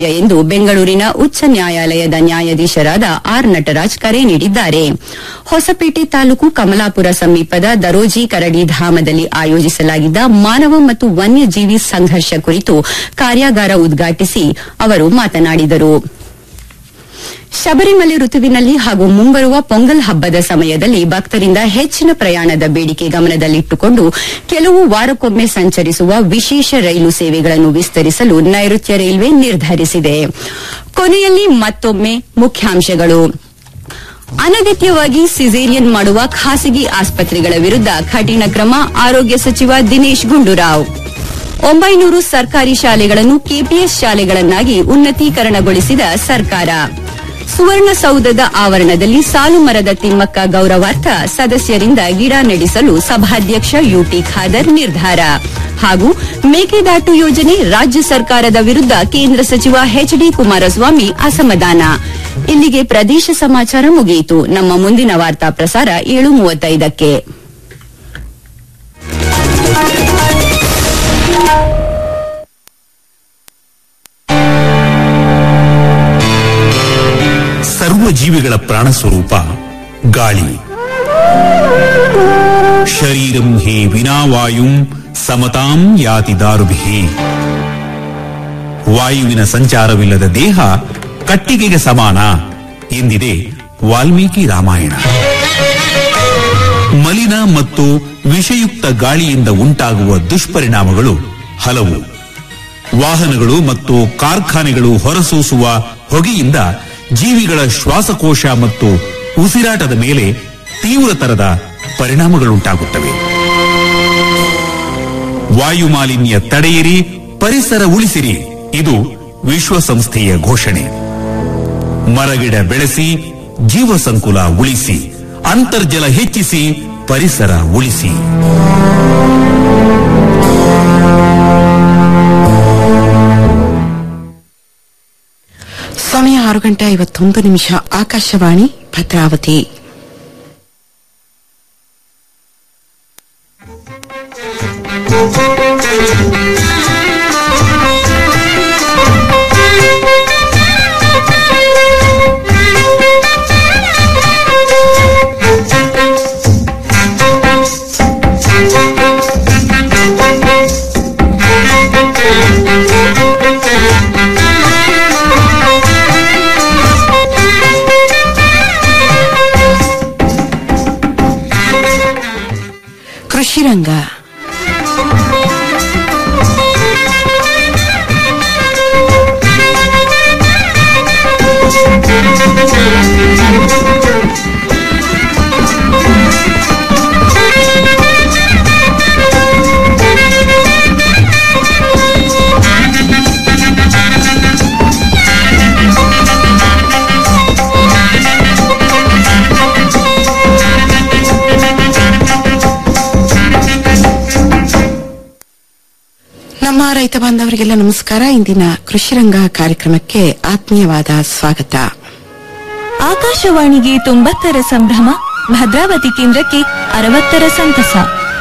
ಎಂದು ಬೆಂಗಳೂರಿನ ಉಚ್ಚ ನ್ಯಾಯಾಲಯದ ನ್ಯಾಯಾಧೀಶರಾದ ಆರ್ ನಟರಾಜ್ ಕರೆ ನೀಡಿದ್ದಾರೆ ಹೊಸಪೇಟೆ ತಾಲೂಕು ಕಮಲಾಪುರ ಸಮೀಪದ ದರೋಜಿ ಕರಡಿ ಧಾಮದಲ್ಲಿ ಆಯೋಜಿಸಲಾಗಿದ್ದ ಮಾನವ ಮತ್ತು ವನ್ಯಜೀವಿ ಸಂಘರ್ಷ ಕುರಿತು ಕಾರ್ಯಾಗಾರ ಉದ್ಘಾಟಿಸಿ ಅವರು ಮಾತನಾಡಿದರು ಶಬರಿಮಲೆ ಋತುವಿನಲ್ಲಿ ಹಾಗೂ ಮುಂಬರುವ ಪೊಂಗಲ್ ಹಬ್ಬದ ಸಮಯದಲ್ಲಿ ಭಕ್ತರಿಂದ ಹೆಚ್ಚಿನ ಪ್ರಯಾಣದ ಬೇಡಿಕೆ ಗಮನದಲ್ಲಿಟ್ಟುಕೊಂಡು ಕೆಲವು ವಾರಕ್ಕೊಮ್ಮೆ ಸಂಚರಿಸುವ ವಿಶೇಷ ರೈಲು ಸೇವೆಗಳನ್ನು ವಿಸ್ತರಿಸಲು ನೈಋತ್ಯ ರೈಲ್ವೆ ನಿರ್ಧರಿಸಿದೆ ಕೊನೆಯಲ್ಲಿ ಮತ್ತೊಮ್ಮೆ ಮುಖ್ಯಾಂಶಗಳು ಅನಗತ್ಯವಾಗಿ ಸಿಸೇರಿಯನ್ ಮಾಡುವ ಖಾಸಗಿ ಆಸ್ಪತ್ರೆಗಳ ವಿರುದ್ಧ ಕಠಿಣ ಕ್ರಮ ಆರೋಗ್ಯ ಸಚಿವ ದಿನೇಶ್ ಗುಂಡೂರಾವ್ ಒಂಬೈನೂರು ಸರ್ಕಾರಿ ಶಾಲೆಗಳನ್ನು ಕೆಪಿಎಸ್ ಶಾಲೆಗಳನ್ನಾಗಿ ಉನ್ನತೀಕರಣಗೊಳಿಸಿದ ಸರ್ಕಾರ ಸುವರ್ಣಸೌಧದ ಆವರಣದಲ್ಲಿ ಸಾಲು ಮರದ ತಿಮ್ಮಕ್ಕ ಗೌರವಾರ್ಥ ಸದಸ್ಯರಿಂದ ಗಿಡ ನೆಡಿಸಲು ಸಭಾಧ್ಯಕ್ಷ ಯುಟಿ ಖಾದರ್ ನಿರ್ಧಾರ ಹಾಗೂ ಮೇಕೆದಾಟು ಯೋಜನೆ ರಾಜ್ಯ ಸರ್ಕಾರದ ವಿರುದ್ಧ ಕೇಂದ್ರ ಸಚಿವ ಎಚ್ಡಿ ಕುಮಾರಸ್ವಾಮಿ ಅಸಮಾಧಾನ ಇಲ್ಲಿಗೆ ಪ್ರದೇಶ ಸಮಾಚಾರ ಮುಗಿಯಿತು ನಮ್ಮ ಮುಂದಿನ ವಾರ್ತಾ ಪ್ರಸಾರ ಏಳು ಮೂವತ್ತೈದಕ್ಕೆ ಸರ್ವ ಜೀವಿಗಳ ಪ್ರಾಣ ಸ್ವರೂಪ ಗಾಳಿ ಶರೀರಂ ಹಿ ವಿನಾವಾಯುಂ ಸಮತಾಂ ಯಾತಿ ದಾರುಭಿ ವಾಯುವಿನ ಸಂಚಾರವಿಲ್ಲದ ದೇಹ ಕಟ್ಟಿಗೆಗೆ ಸಮಾನ ಎಂದಿದೆ ವಾಲ್ಮೀಕಿ ರಾಮಾಯಣ ಮಲಿನ ಮತ್ತು ವಿಷಯುಕ್ತ ಗಾಳಿಯಿಂದ ಉಂಟಾಗುವ ದುಷ್ಪರಿಣಾಮಗಳು ಹಲವು ವಾಹನಗಳು ಮತ್ತು ಕಾರ್ಖಾನೆಗಳು ಹೊರಸೂಸುವ ಹೊಗೆಯಿಂದ ಜೀವಿಗಳ ಶ್ವಾಸಕೋಶ ಮತ್ತು ಉಸಿರಾಟದ ಮೇಲೆ ತೀವ್ರತರದ ಪರಿಣಾಮಗಳುಂಟಾಗುತ್ತವೆ ವಾಯು ಮಾಲಿನ್ಯ ತಡೆಯಿರಿ ಪರಿಸರ ಉಳಿಸಿರಿ ಇದು ವಿಶ್ವಸಂಸ್ಥೆಯ ಘೋಷಣೆ ಮರಗಿಡ ಬೆಳೆಸಿ ಜೀವ ಸಂಕುಲ ಉಳಿಸಿ ಅಂತರ್ಜಲ ಹೆಚ್ಚಿಸಿ ಪರಿಸರ ಉಳಿಸಿ ಸಮಯ ಆರು ಗಂಟೆ ಐವತ್ತೊಂದು ನಿಮಿಷ ಆಕಾಶವಾಣಿ ಭದ್ರಾವತಿ ಕೃಷಿ ರಂಗ ನಮ್ಮ ರೈತ ಬಾಂಧವರಿಗೆಲ್ಲ ನಮಸ್ಕಾರ ಇಂದಿನ ಕೃಷಿ ರಂಗ ಕಾರ್ಯಕ್ರಮಕ್ಕೆ ಆತ್ಮೀಯವಾದ ಸ್ವಾಗತ ಆಕಾಶವಾಣಿಗೆ ತೊಂಬತ್ತರ ಸಂಭ್ರಮ ಭದ್ರಾವತಿ ಕೇಂದ್ರಕ್ಕೆ ಅರವತ್ತರ ಸಂತಸ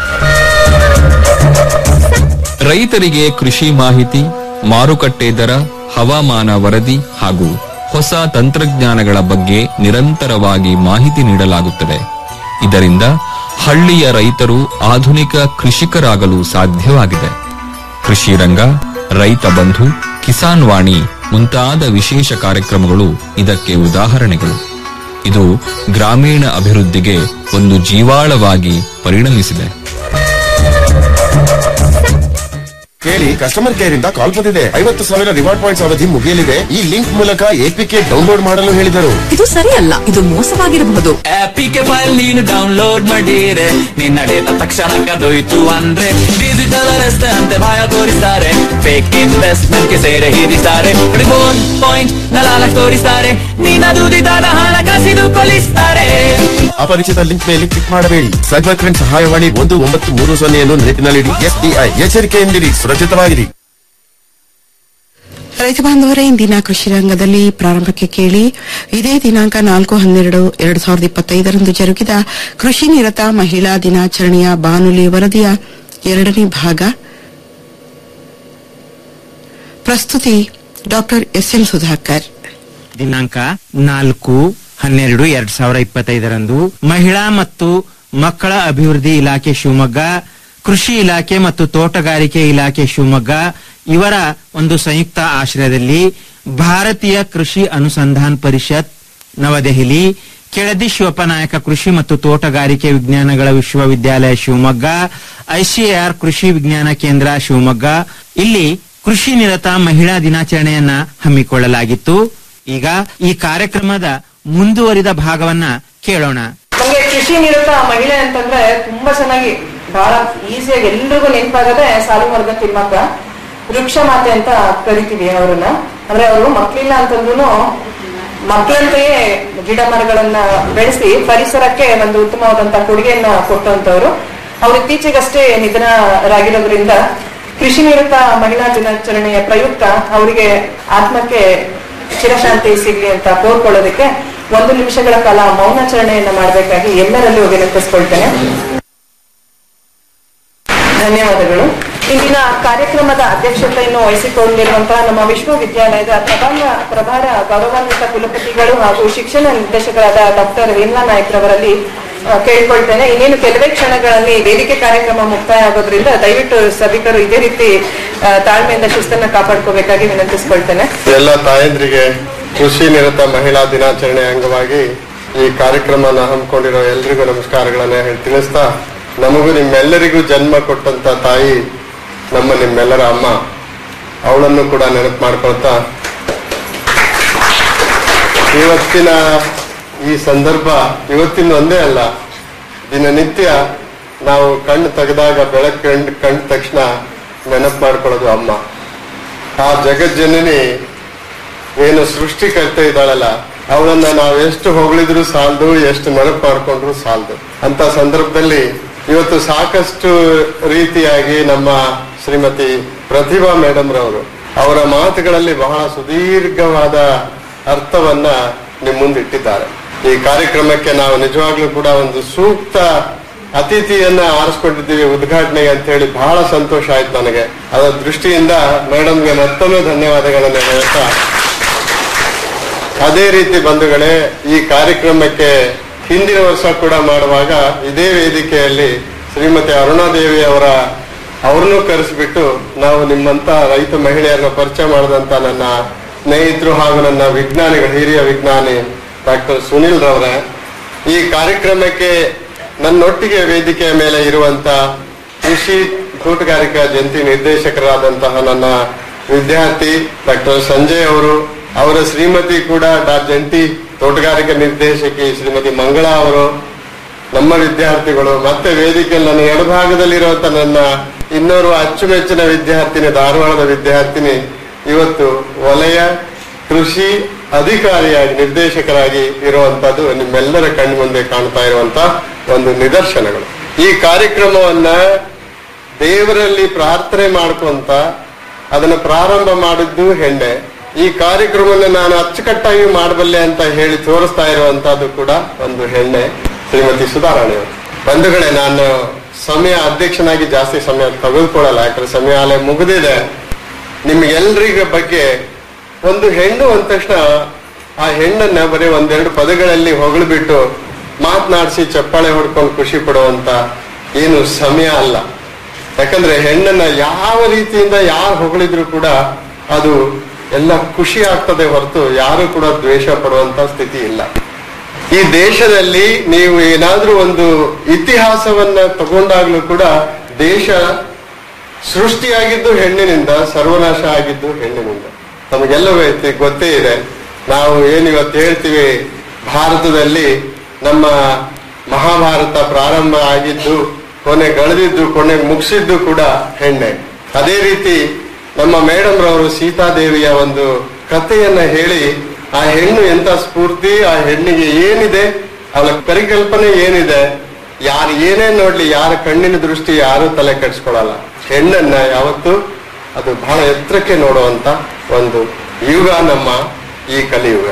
ರೈತರಿಗೆ ಕೃಷಿ ಮಾಹಿತಿ ಮಾರುಕಟ್ಟೆ ದರ ಹವಾಮಾನ ವರದಿ ಹಾಗೂ ಹೊಸ ತಂತ್ರಜ್ಞಾನಗಳ ಬಗ್ಗೆ ನಿರಂತರವಾಗಿ ಮಾಹಿತಿ ನೀಡಲಾಗುತ್ತದೆ ಇದರಿಂದ ಹಳ್ಳಿಯ ರೈತರು ಆಧುನಿಕ ಕೃಷಿಕರಾಗಲು ಸಾಧ್ಯವಾಗಿದೆ ಕೃಷಿ ರಂಗ ರೈತ ಬಂಧು ಕಿಸಾನ್ ವಾಣಿ ಮುಂತಾದ ವಿಶೇಷ ಕಾರ್ಯಕ್ರಮಗಳು ಇದಕ್ಕೆ ಉದಾಹರಣೆಗಳು ಇದು ಗ್ರಾಮೀಣ ಅಭಿವೃದ್ಧಿಗೆ ಒಂದು ಜೀವಾಳವಾಗಿ ಪರಿಣಮಿಸಿದೆ ಕೇಳಿ ಕಸ್ಟಮರ್ ಕೇರ್ ಇಂದ ಕಾಲ್ ಬಂದಿದೆ ಐವತ್ತು ಸಾವಿರ ರಿವಾರ್ಡ್ ಪಾಯಿಂಟ್ಸ್ ಅವಧಿ ಮುಗಿಯಲಿದೆ ಈ ಲಿಂಕ್ ಮೂಲಕ ಎಪಿಕೆ ಡೌನ್ಲೋಡ್ ಮಾಡಲು ಹೇಳಿದರು ಇದು ಸರಿಯಲ್ಲ ಇದು ಮೋಸವಾಗಿರಬಹುದು ಆಪಿಗೆ ಫೈಲ್ ನೀನು ಡೌನ್ಲೋಡ್ ಮಾಡಿರೆ ನಿನ್ನ ಡೇಟಾ ತಕ್ಷಣ ಕದೋಯ್ತು ಅಂದ್ರೆ ಡಿಜಿಟಲ್ ಅರೆಸ್ಟ್ ಅಂತೆ ಭಯ ತೋರಿಸ್ತಾರೆ ಫೇಕ್ ಇನ್ವೆಸ್ಟ್ಮೆಂಟ್ ಗೆ ಸೇರೆ ಹಿಡಿತಾರೆ ರಿಬೋನ್ ಪಾಯಿಂಟ್ ನಲಾಲ ತೋರಿಸ್ತಾರೆ ನಿನ್ನ ದುಡಿದಾದ ಹಣ ಕಸಿದು ಕೊಲಿಸ್ತಾರೆ ಅಪರಿಚಿತ ಲಿಂಕ್ ಮೇಲೆ ಕ್ಲಿಕ್ ಮಾಡಬೇಡಿ ಸೈಬರ್ ಕ್ರೈಮ್ ಸಹಾಯವಾಣಿ ಒಂದು ಒಂಬತ್ತು ಮೂರು ಸೊನ್ನೆಯನ್ನು ನೆನಪಿನಲ್ಲಿಡಿ ಎಸ್ಬಿಐ ಎಚ್ಚರಿಕೆಯಿಂದಿರಿ ಸುರಕ್ಷಿತವಾಗಿರಿ ರೈತ ಬಾಂಧವರೇ ಇಂದಿನ ಕೃಷಿ ರಂಗದಲ್ಲಿ ಪ್ರಾರಂಭಕ್ಕೆ ಕೇಳಿ ಇದೇ ದಿನಾಂಕ ನಾಲ್ಕು ಹನ್ನೆರಡು ಎರಡು ಸಾವಿರದ ಇಪ್ಪತ್ತೈದರಂದು ಜರುಗಿದ ಕೃಷಿ ನಿರತ ಮಹಿಳಾ ದಿನಾಚರಣೆಯ ಬಾನುಲಿ ವರದಿಯ ಎರಡನೇ ಭಾಗ ಪ್ರಸ್ತುತಿ ಡಾಕ್ಟರ್ ಎಸ್ ಎನ್ ಸುಧಾಕರ್ ದಿನಾಂಕ ನಾಲ್ಕು ಹನ್ನೆರಡು ಎರಡ್ ಸಾವಿರ ಇಪ್ಪತ್ತೈದರಂದು ಮಹಿಳಾ ಮತ್ತು ಮಕ್ಕಳ ಅಭಿವೃದ್ಧಿ ಇಲಾಖೆ ಶಿವಮೊಗ್ಗ ಕೃಷಿ ಇಲಾಖೆ ಮತ್ತು ತೋಟಗಾರಿಕೆ ಇಲಾಖೆ ಶಿವಮೊಗ್ಗ ಇವರ ಒಂದು ಸಂಯುಕ್ತ ಆಶ್ರಯದಲ್ಲಿ ಭಾರತೀಯ ಕೃಷಿ ಅನುಸಂಧಾನ್ ಪರಿಷತ್ ನವದೆಹಲಿ ಕೆಳದಿ ಶಿವಪ್ಪನಾಯಕ ಕೃಷಿ ಮತ್ತು ತೋಟಗಾರಿಕೆ ವಿಜ್ಞಾನಗಳ ವಿಶ್ವವಿದ್ಯಾಲಯ ಶಿವಮೊಗ್ಗ ಐಸಿಎಆರ್ ಕೃಷಿ ವಿಜ್ಞಾನ ಕೇಂದ್ರ ಶಿವಮೊಗ್ಗ ಇಲ್ಲಿ ಕೃಷಿ ನಿರತ ಮಹಿಳಾ ದಿನಾಚರಣೆಯನ್ನ ಹಮ್ಮಿಕೊಳ್ಳಲಾಗಿತ್ತು ಈಗ ಈ ಕಾರ್ಯಕ್ರಮದ ಮುಂದುವರಿದ ಭಾಗವನ್ನ ಕೇಳೋಣ ನಮ್ಗೆ ಕೃಷಿ ನಿರತ ಮಹಿಳೆ ಅಂತಂದ್ರೆ ತುಂಬಾ ಚೆನ್ನಾಗಿ ಬಹಳ ಈಸಿಯಾಗಿ ಎಲ್ರಿಗೂ ನೆನಪಾಗದೆ ಸಾಲುಮರ್ಗ ತಿಮ್ಮಕ್ಕ ವೃಕ್ಷ ಮಾತೆ ಅಂತ ಕರಿತೀವಿ ಅವ್ರನ್ನ ಅಂದ್ರೆ ಅವರು ಮಕ್ಳಿಲ್ಲ ಅಂತಂದ್ರು ಮಕ್ಕಳಂತೆಯೇ ಗಿಡ ಮರಗಳನ್ನ ಬೆಳೆಸಿ ಪರಿಸರಕ್ಕೆ ಒಂದು ಉತ್ತಮವಾದಂತ ಕೊಡುಗೆಯನ್ನ ಕೊಟ್ಟಂತವ್ರು ಅವ್ರು ಇತ್ತೀಚೆಗಷ್ಟೇ ನಿಧನರಾಗಿರೋದ್ರಿಂದ ಕೃಷಿ ನಿರತ ಮಹಿಳಾ ದಿನಾಚರಣೆಯ ಪ್ರಯುಕ್ತ ಅವರಿಗೆ ಆತ್ಮಕ್ಕೆ ಚಿರಶಾಂತಿ ಸಿಗ್ಲಿ ಅಂತ ಕೋರ್ಕೊಳ್ಳೋದಕ್ಕೆ ಒಂದು ನಿಮಿಷಗಳ ಕಾಲ ಮೌನಾಚರಣೆಯನ್ನ ಮಾಡಬೇಕಾಗಿ ಎಲ್ಲರಲ್ಲೂ ವಿನಂತಿಸ್ಕೊಳ್ತೇನೆ ಧನ್ಯವಾದಗಳು ಇಂದಿನ ಕಾರ್ಯಕ್ರಮದ ಅಧ್ಯಕ್ಷತೆಯನ್ನು ವಹಿಸಿಕೊಂಡಿರುವಂತಹ ನಮ್ಮ ವಿಶ್ವವಿದ್ಯಾಲಯದ ಪ್ರಧಾನ ಪ್ರಭಾರ ಗೌರವಾನ್ವಿತ ಕುಲಪತಿಗಳು ಹಾಗೂ ಶಿಕ್ಷಣ ನಿರ್ದೇಶಕರಾದ ಡಾಕ್ಟರ್ ಹೇಮಲಾ ನಾಯ್ಕರವರಲ್ಲಿ ಆ, ಕೇಳ್ಕೊಳ್ತೇನೆ ಇನ್ನೇನು ಕೆಲವೇ ಕ್ಷಣಗಳಲ್ಲಿ ವೇದಿಕೆ ಕಾರ್ಯಕ್ರಮ ಮುಕ್ತಾಯ ಆಗೋದ್ರಿಂದ ದಯವಿಟ್ಟು ಸಭಿಕರು ಇದೇ ರೀತಿ ಆ, ತಾಳ್ಮೆಯಿಂದ ಶಿಸ್ತನ್ನ ಕಾಪಾಡ್ಕೋಬೇಕಾಗಿ ವಿನಂತಿಸ್ಕೊಳ್ತೇನೆ ಎಲ್ಲ ತಾಯಂದ್ರಿಗೆ ಕೃಷಿ ನಿರತ ಮಹಿಳಾ ದಿನಾಚರಣೆ ಅಂಗವಾಗಿ ಈ ಕಾರ್ಯಕ್ರಮನ ಹಮ್ಮಿಕೊಂಡಿರೋ ಎಲ್ರಿಗೂ ನಮಸ್ಕಾರಗಳನ್ನ ಹೇಳಿ ತಿಳಿಸ್ತಾ ನಮಗೂ ನಿಮ್ಮೆಲ್ಲರಿಗೂ ಜನ್ಮ ಕೊಟ್ಟಂತ ತಾಯಿ ನಮ್ಮ ನಿಮ್ಮೆಲ್ಲರ ಅಮ್ಮ ಅವಳನ್ನು ಕೂಡ ನೆನಪು ಮಾಡ್ಕೊಳ್ತಾ ಇವತ್ತಿನ ಈ ಸಂದರ್ಭ ಇವತ್ತಿನ ಒಂದೇ ಅಲ್ಲ ದಿನನಿತ್ಯ ನಾವು ಕಣ್ಣು ತೆಗೆದಾಗ ಬೆಳಕು ಕಂಡು ಕಂಡ ತಕ್ಷಣ ನೆನಪು ಮಾಡ್ಕೊಳ್ಳೋದು ಅಮ್ಮ ಆ ಜಗಜ್ಜನನಿ ಏನು ಸೃಷ್ಟಿಕರ್ತ ಇದ್ದಾಳಲ್ಲ ಅವಳನ್ನ ನಾವು ಎಷ್ಟು ಹೊಗಳಿದ್ರು ಸಾಲದು ಎಷ್ಟು ನೆನಪು ಮಾಡ್ಕೊಂಡ್ರು ಸಾಲದು ಅಂತ ಸಂದರ್ಭದಲ್ಲಿ ಇವತ್ತು ಸಾಕಷ್ಟು ರೀತಿಯಾಗಿ ನಮ್ಮ ಶ್ರೀಮತಿ ಪ್ರತಿಭಾ ಮೇಡಮ್ ರವರು ಅವರ ಮಾತುಗಳಲ್ಲಿ ಬಹಳ ಸುದೀರ್ಘವಾದ ಅರ್ಥವನ್ನ ನಿಮ್ಮ ಮುಂದಿಟ್ಟಿದ್ದಾರೆ ಈ ಕಾರ್ಯಕ್ರಮಕ್ಕೆ ನಾವು ನಿಜವಾಗ್ಲೂ ಕೂಡ ಒಂದು ಸೂಕ್ತ ಅತಿಥಿಯನ್ನ ಆರಿಸ್ಕೊಂಡಿದ್ದೀವಿ ಉದ್ಘಾಟನೆಗೆ ಅಂತ ಹೇಳಿ ಬಹಳ ಸಂತೋಷ ಆಯ್ತು ನನಗೆ ಅದರ ದೃಷ್ಟಿಯಿಂದ ಮೇಡಮ್ಗೆ ಮತ್ತೊಮ್ಮೆ ಧನ್ಯವಾದಗಳನ್ನು ಹೇಳ್ತಾ ಅದೇ ರೀತಿ ಬಂಧುಗಳೇ ಈ ಕಾರ್ಯಕ್ರಮಕ್ಕೆ ಹಿಂದಿನ ವರ್ಷ ಕೂಡ ಮಾಡುವಾಗ ಇದೇ ವೇದಿಕೆಯಲ್ಲಿ ಶ್ರೀಮತಿ ಅರುಣಾದೇವಿ ಅವರ ಅವ್ರನ್ನೂ ಕರೆಸಿಬಿಟ್ಟು ನಾವು ನಿಮ್ಮಂತ ರೈತ ಮಹಿಳೆಯರನ್ನ ಪರಿಚಯ ಮಾಡಿದಂತ ನನ್ನ ಸ್ನೇಹಿತರು ಹಾಗೂ ನನ್ನ ವಿಜ್ಞಾನಿಗಳು ಹಿರಿಯ ವಿಜ್ಞಾನಿ ಡಾಕ್ಟರ್ ಸುನಿಲ್ ರವರ ಈ ಕಾರ್ಯಕ್ರಮಕ್ಕೆ ನನ್ನೊಟ್ಟಿಗೆ ವೇದಿಕೆಯ ಮೇಲೆ ಇರುವಂತ ಕೃಷಿ ತೋಟಗಾರಿಕಾ ಜಂಟಿ ನಿರ್ದೇಶಕರಾದಂತಹ ನನ್ನ ವಿದ್ಯಾರ್ಥಿ ಡಾಕ್ಟರ್ ಸಂಜಯ್ ಅವರು ಅವರ ಶ್ರೀಮತಿ ಕೂಡ ಡಾ ಜಂಟಿ ತೋಟಗಾರಿಕಾ ನಿರ್ದೇಶಕಿ ಶ್ರೀಮತಿ ಮಂಗಳಾ ಅವರು ನಮ್ಮ ವಿದ್ಯಾರ್ಥಿಗಳು ಮತ್ತೆ ವೇದಿಕೆಯಲ್ಲಿ ನನ್ನ ಎಡಭಾಗದಲ್ಲಿರುವಂತ ನನ್ನ ಇನ್ನೋರ್ವ ಅಚ್ಚುಮೆಚ್ಚಿನ ವಿದ್ಯಾರ್ಥಿನಿ ಧಾರವಾಡದ ವಿದ್ಯಾರ್ಥಿನಿ ಇವತ್ತು ವಲಯ ಕೃಷಿ ಅಧಿಕಾರಿಯಾಗಿ ನಿರ್ದೇಶಕರಾಗಿ ಇರುವಂತದ್ದು ನಿಮ್ಮೆಲ್ಲರ ಕಣ್ಣು ಮುಂದೆ ಕಾಣ್ತಾ ಇರುವಂತ ಒಂದು ನಿದರ್ಶನಗಳು ಈ ಕಾರ್ಯಕ್ರಮವನ್ನ ದೇವರಲ್ಲಿ ಪ್ರಾರ್ಥನೆ ಮಾಡ್ಕೊಂತ ಅದನ್ನ ಪ್ರಾರಂಭ ಮಾಡಿದ್ದು ಹೆಣ್ಣೆ ಈ ಕಾರ್ಯಕ್ರಮವನ್ನು ನಾನು ಅಚ್ಚುಕಟ್ಟಾಗಿ ಮಾಡಬಲ್ಲೆ ಅಂತ ಹೇಳಿ ತೋರಿಸ್ತಾ ಇರುವಂತದ್ದು ಕೂಡ ಒಂದು ಹೆಣ್ಣೆ ಶ್ರೀಮತಿ ಸುಧಾರಾಣಿಯವರು ಬಂಧುಗಳೇ ನಾನು ಸಮಯ ಅಧ್ಯಕ್ಷನಾಗಿ ಜಾಸ್ತಿ ಸಮಯ ತೆಗೆದುಕೊಳ್ಳಲ್ಲ ಯಾಕಂದ್ರೆ ಸಮಯ ಅಲ್ಲೇ ಮುಗಿದಿದೆ ನಿಮ್ಗೆಲ್ರಿಗ ಬಗ್ಗೆ ಒಂದು ಹೆಣ್ಣು ಅಂದ ತಕ್ಷಣ ಆ ಹೆಣ್ಣನ್ನ ಬರೀ ಒಂದೆರಡು ಪದಗಳಲ್ಲಿ ಹೊಗಳ್ಬಿಟ್ಟು ಮಾತನಾಡಿಸಿ ಚಪ್ಪಾಳೆ ಹೊಡ್ಕೊಂಡು ಖುಷಿ ಪಡುವಂತ ಏನು ಸಮಯ ಅಲ್ಲ ಯಾಕಂದ್ರೆ ಹೆಣ್ಣನ್ನ ಯಾವ ರೀತಿಯಿಂದ ಯಾರು ಹೊಗಳಿದ್ರು ಕೂಡ ಅದು ಎಲ್ಲ ಖುಷಿ ಆಗ್ತದೆ ಹೊರತು ಯಾರು ಕೂಡ ದ್ವೇಷ ಪಡುವಂತ ಸ್ಥಿತಿ ಇಲ್ಲ ಈ ದೇಶದಲ್ಲಿ ನೀವು ಏನಾದ್ರೂ ಒಂದು ಇತಿಹಾಸವನ್ನ ತಗೊಂಡಾಗ್ಲೂ ಕೂಡ ದೇಶ ಸೃಷ್ಟಿಯಾಗಿದ್ದು ಹೆಣ್ಣಿನಿಂದ ಸರ್ವನಾಶ ಆಗಿದ್ದು ಹೆಣ್ಣಿನಿಂದ ನಮಗೆಲ್ಲವೂ ಐತಿ ಗೊತ್ತೇ ಇದೆ ನಾವು ಏನು ಇವತ್ತು ಹೇಳ್ತೀವಿ ಭಾರತದಲ್ಲಿ ನಮ್ಮ ಮಹಾಭಾರತ ಪ್ರಾರಂಭ ಆಗಿದ್ದು ಕೊನೆ ಗಳಿದಿದ್ದು ಕೊನೆ ಮುಗಿಸಿದ್ದು ಕೂಡ ಹೆಣ್ಣೆ ಅದೇ ರೀತಿ ನಮ್ಮ ಮೇಡಮ್ ರವರು ಸೀತಾದೇವಿಯ ಒಂದು ಕಥೆಯನ್ನ ಹೇಳಿ ಆ ಹೆಣ್ಣು ಎಂತ ಸ್ಫೂರ್ತಿ ಆ ಹೆಣ್ಣಿಗೆ ಏನಿದೆ ಅವಳ ಪರಿಕಲ್ಪನೆ ಏನಿದೆ ಯಾರು ಏನೇ ನೋಡ್ಲಿ ಯಾರ ಕಣ್ಣಿನ ದೃಷ್ಟಿ ಯಾರು ತಲೆ ಕೆಡಿಸ್ಕೊಳಲ್ಲ ಹೆಣ್ಣನ್ನ ಯಾವತ್ತು ಅದು ಬಹಳ ಎತ್ತರಕ್ಕೆ ನೋಡುವಂತ ಒಂದು ಯುಗ ನಮ್ಮ ಈ ಕಲಿಯುಗ